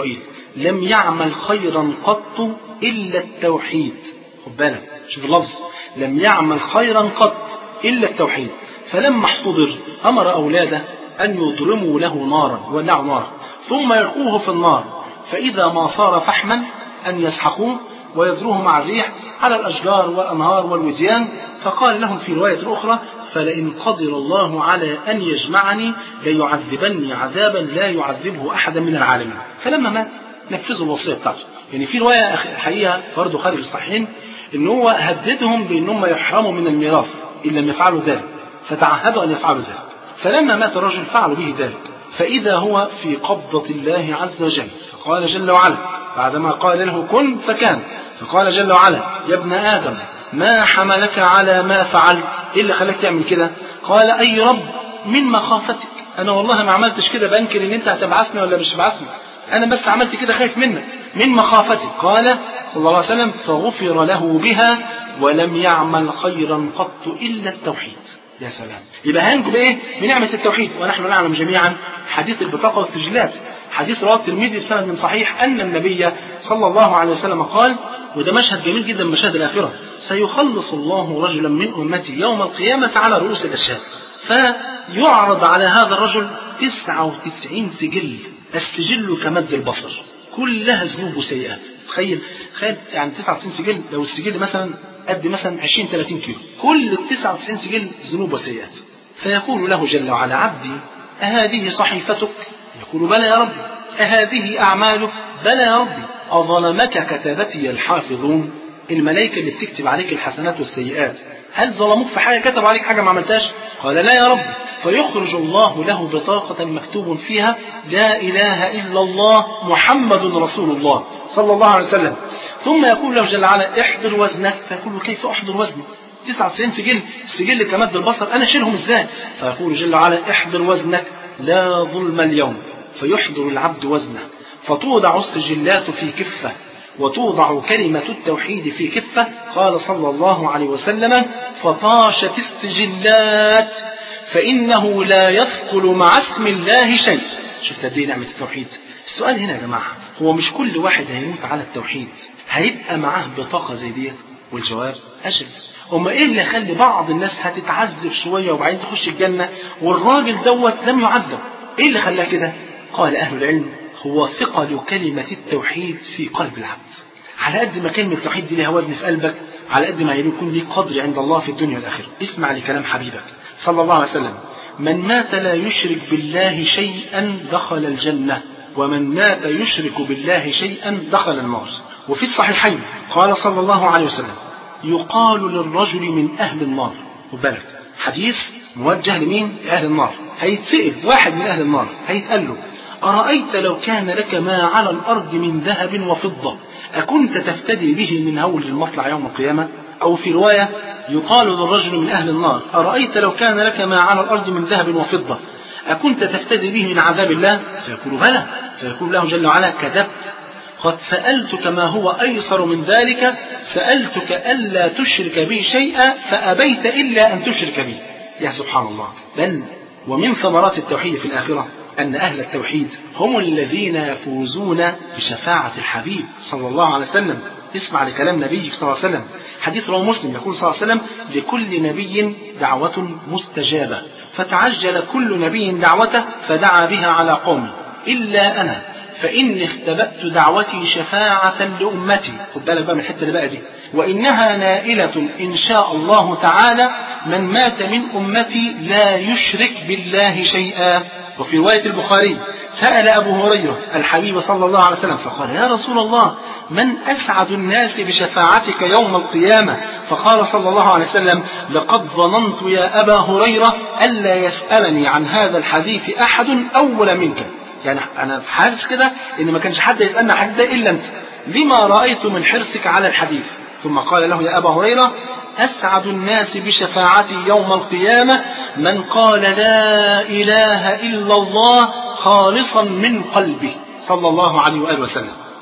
لم يعمل خيرا قط إلا التوحيد خد بالك شوف اللفظ لم يعمل خيرا قط إلا التوحيد فلما احتضر أمر أولاده أن يضرموا له نارا يولعوا نارا ثم يلقوه في النار فإذا ما صار فحما أن يسحقوه ويذروه مع الريح على الأشجار والأنهار والوديان فقال لهم في رواية أخرى فلئن قدر الله على أن يجمعني ليعذبني عذابا لا يعذبه أحدا من العالمين فلما مات نفذوا الوصية بتاعته يعني في رواية حقيقة برضه خارج الصحيحين إن هو هددهم بأنهم يحرموا من الميراث إن لم يفعلوا ذلك فتعهدوا أن يفعلوا ذلك فلما مات الرجل فعلوا به ذلك فإذا هو في قبضة الله عز وجل فقال جل وعلا بعدما قال له كن فكان فقال جل وعلا يا ابن آدم ما حملك على ما فعلت إيه اللي خلاك تعمل كده قال أي رب من مخافتك أنا والله ما عملتش كده بنكر إن أنت هتبعثني ولا مش هتبعثني أنا بس عملت كده خايف منك من مخافتك قال صلى الله عليه وسلم فغفر له بها ولم يعمل خيرا قط إلا التوحيد يا سلام يبقى هنجو بايه بنعمة التوحيد ونحن نعلم جميعا حديث البطاقة والسجلات حديث رواه الترمذي بسند صحيح أن النبي صلى الله عليه وسلم قال وده مشهد جميل جدا من مشاهد الآخرة سيخلص الله رجلا من أمتي يوم القيامة على رؤوس الأشهاد فيعرض على هذا الرجل 99 سجل السجل كمد البصر كلها ذنوب وسيئات تخيل تخيل يعني 99 سجل لو السجل مثلا قد مثلا 20 30 كيلو كل ال 99 سجل ذنوب وسيئات فيقول له جل وعلا عبدي أهذه صحيفتك يقول بلى يا ربي أهذه أعمالك بلى يا ربي أظلمك كتبتي الحافظون الملائكة اللي بتكتب عليك الحسنات والسيئات هل ظلموك في حاجة كتب عليك حاجة ما عملتهاش قال لا يا رب فيخرج الله له بطاقة مكتوب فيها لا إله إلا الله محمد رسول الله صلى الله عليه وسلم ثم يقول له جل وعلا احضر وزنك فيقول له كيف أحضر وزني 99 سجل السجل كمد البصر أنا أشيلهم إزاي فيقول جل وعلا احضر وزنك لا ظلم اليوم فيحضر العبد وزنه فتوضع السجلات في كفة وتوضع كلمة التوحيد في كفة قال صلى الله عليه وسلم فطاشت السجلات فإنه لا يثقل مع اسم الله شيء شفت قد ايه نعمة التوحيد السؤال هنا يا جماعة هو مش كل واحد هيموت على التوحيد هيبقى معاه بطاقة زي ديت والجواب أجل أما إيه اللي يخلي بعض الناس هتتعذب شوية وبعدين تخش الجنة والراجل دوت لم يعذب إيه اللي خلاه كده قال أهل العلم هو ثقل كلمة التوحيد في قلب العبد على قد ما كلمة التوحيد دي لها وزن في قلبك على قد ما يكون ليك قدر عند الله في الدنيا والآخرة اسمع لكلام حبيبك صلى الله عليه وسلم من مات لا يشرك بالله شيئا دخل الجنة ومن مات يشرك بالله شيئا دخل النار وفي الصحيحين قال صلى الله عليه وسلم يقال للرجل من أهل النار وبالك حديث موجه لمين؟ لأهل النار هيتسأل واحد من أهل النار هيتقال له أرأيت لو كان لك ما على الأرض من ذهب وفضة أكنت تفتدي به من هول المطلع يوم القيامة أو في رواية يقال للرجل من أهل النار أرأيت لو كان لك ما على الأرض من ذهب وفضة أكنت تفتدي به من عذاب الله فيقول بلى فيقول له جل وعلا كذبت قد سألتك ما هو أيسر من ذلك سألتك ألا تشرك بي شيئا فأبيت إلا أن تشرك بي يا سبحان الله بل ومن ثمرات التوحيد في الآخرة أن أهل التوحيد هم الذين يفوزون بشفاعة الحبيب صلى الله عليه وسلم اسمع لكلام نبيك صلى الله عليه وسلم حديث رواه مسلم يقول صلى الله عليه وسلم لكل نبي دعوة مستجابة فتعجل كل نبي دعوته فدعا بها على قومه إلا أنا فإني اختبأت دعوتي شفاعة لأمتي خد بالك بقى من الحتة اللي بقى دي وإنها نائلة إن شاء الله تعالى من مات من أمتي لا يشرك بالله شيئا وفي رواية البخاري سأل أبو هريرة الحبيب صلى الله عليه وسلم فقال يا رسول الله من أسعد الناس بشفاعتك يوم القيامة فقال صلى الله عليه وسلم لقد ظننت يا أبا هريرة ألا يسألني عن هذا الحديث أحد أول منك يعني أنا حاسس كده إن ما كانش حد يسألنا الحديث ده إلا أنت لما رأيت من حرصك على الحديث ثم قال له يا أبا هريرة أسعد الناس بشفاعتي يوم القيامة من قال لا إله إلا الله خالصا من قلبه صلى الله عليه وآله وسلم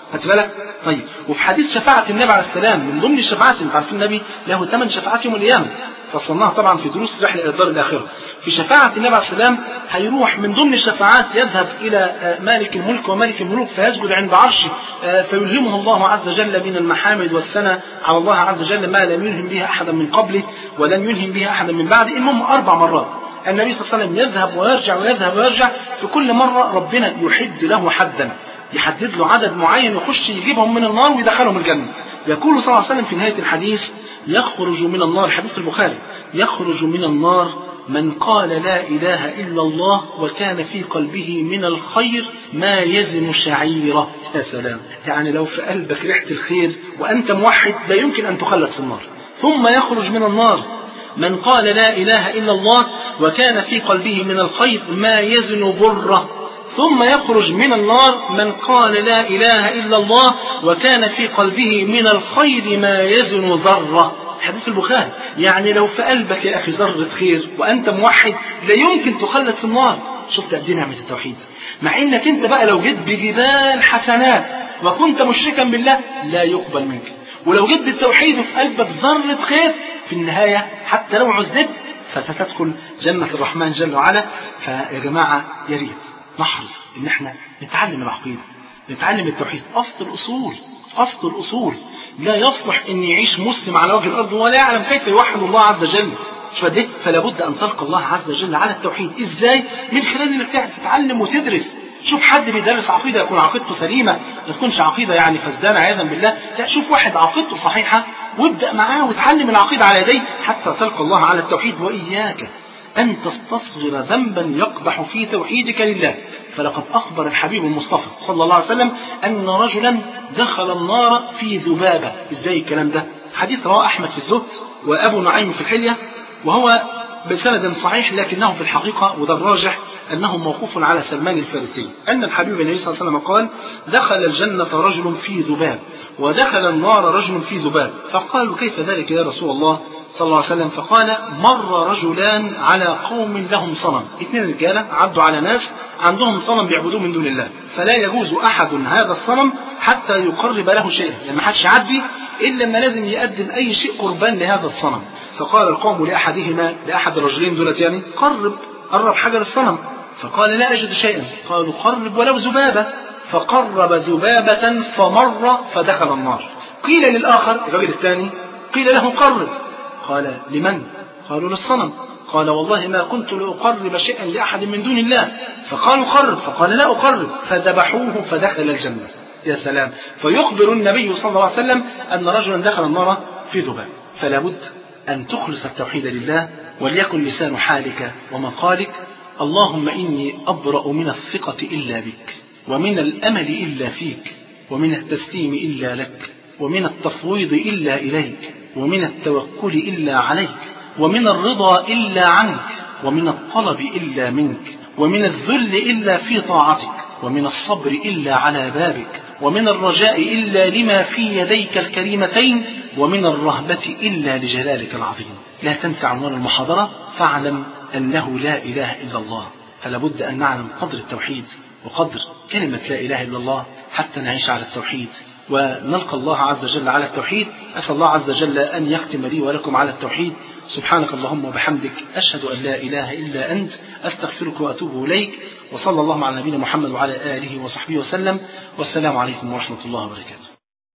خدت بالك طيب وفي حديث شفاعة النبي عليه السلام من ضمن الشفاعات انت عارفين النبي له ثمان شفاعات يوم القيامة فصلناها طبعا في دروس رحلة إلى الدار الآخرة في شفاعة النبي عليه السلام هيروح من ضمن الشفاعات يذهب إلى مالك الملك وملك الملوك فيسجد عند عرشه فيلهمه الله عز وجل من المحامد والثناء على الله عز وجل ما لم يلهم به أحدا من قبله ولن يلهم به أحدا من بعده المهم أربع مرات النبي صلى الله عليه وسلم يذهب ويرجع ويذهب ويرجع في كل مرة ربنا يحد له حدا يحدد له عدد معين يخش يجيبهم من النار ويدخلهم الجنة يقول صلى الله عليه وسلم في نهاية الحديث يخرج من النار حديث البخاري يخرج من النار من قال لا إله إلا الله وكان في قلبه من الخير ما يزن شعيرة يا سلام يعني لو في قلبك ريحة الخير وأنت موحد لا يمكن أن تخلد في النار ثم يخرج من النار من قال لا إله إلا الله وكان في قلبه من الخير ما يزن ذرة ثم يخرج من النار من قال لا إله إلا الله وكان في قلبه من الخير ما يزن ذرة حديث البخاري يعني لو في قلبك يا أخي ذرة خير وأنت موحد لا يمكن تخلد في النار شفت قد نعمة التوحيد مع انك انت بقى لو جيت بجبال حسنات وكنت مشركا بالله لا يقبل منك ولو جيت بالتوحيد وفي قلبك ذرة خير في النهاية حتى لو عزت فستدخل جنة الرحمن جل وعلا فيا جماعة يا ريت نحرص ان احنا نتعلم العقيدة نتعلم التوحيد اصل الاصول اصل الاصول لا يصلح ان يعيش مسلم على وجه الارض ولا يعلم كيف يوحد الله عز وجل مش فده فلا بد ان تلقى الله عز وجل على التوحيد ازاي من خلال انك تتعلم وتدرس شوف حد بيدرس عقيده يكون عقيدته سليمه ما تكونش عقيده يعني فسدانه عياذا بالله لا شوف واحد عقيدته صحيحه وابدا معاه وتعلم العقيده على يديه حتى تلقى الله على التوحيد واياك أن تستصغر ذنبا يقدح في توحيدك لله فلقد أخبر الحبيب المصطفى صلى الله عليه وسلم أن رجلا دخل النار في ذبابة إزاي الكلام ده حديث رواه أحمد في الزهد وأبو نعيم في الحلية وهو بسند صحيح لكنه في الحقيقة وده الراجح أنه موقوف على سلمان الفارسي أن الحبيب النبي صلى الله عليه وسلم قال دخل الجنة رجل في ذباب ودخل النار رجل في ذباب فقالوا كيف ذلك يا رسول الله صلى الله عليه وسلم فقال مر رجلان على قوم لهم صنم اثنين رجالة عدوا على ناس عندهم صنم بيعبدوه من دون الله فلا يجوز أحد هذا الصنم حتى يقرب له شيئا يعني ما حدش يعدي إلا لما لازم يقدم أي شيء قربان لهذا الصنم فقال القوم لأحدهما لأحد الرجلين دولت يعني قرب قرب حجر الصنم فقال لا أجد شيئا قالوا قرب ولو ذبابة فقرب ذبابة فمر فدخل النار قيل للآخر الرجل الثاني قيل له قرب قال لمن قالوا للصنم قال والله ما كنت لأقرب شيئا لأحد من دون الله فقالوا قرب فقال لا أقرب فذبحوه فدخل الجنة يا سلام فيخبر النبي صلى الله عليه وسلم أن رجلا دخل النار في ذباب فلا بد أن تخلص التوحيد لله وليكن لسان حالك ومقالك اللهم إني أبرأ من الثقة إلا بك ومن الأمل إلا فيك ومن التسليم إلا لك ومن التفويض إلا إليك ومن التوكل إلا عليك ومن الرضا إلا عنك ومن الطلب إلا منك ومن الذل إلا في طاعتك ومن الصبر إلا على بابك ومن الرجاء إلا لما في يديك الكريمتين ومن الرهبة إلا لجلالك العظيم لا تنسى عنوان المحاضرة فاعلم أنه لا إله إلا الله فلا بد أن نعلم قدر التوحيد وقدر كلمة لا إله إلا الله حتى نعيش على التوحيد ونلقى الله عز وجل على التوحيد أسأل الله عز وجل أن يختم لي ولكم على التوحيد سبحانك اللهم وبحمدك أشهد أن لا إله إلا أنت أستغفرك وأتوب إليك وصلى الله على نبينا محمد وعلى آله وصحبه وسلم والسلام عليكم ورحمة الله وبركاته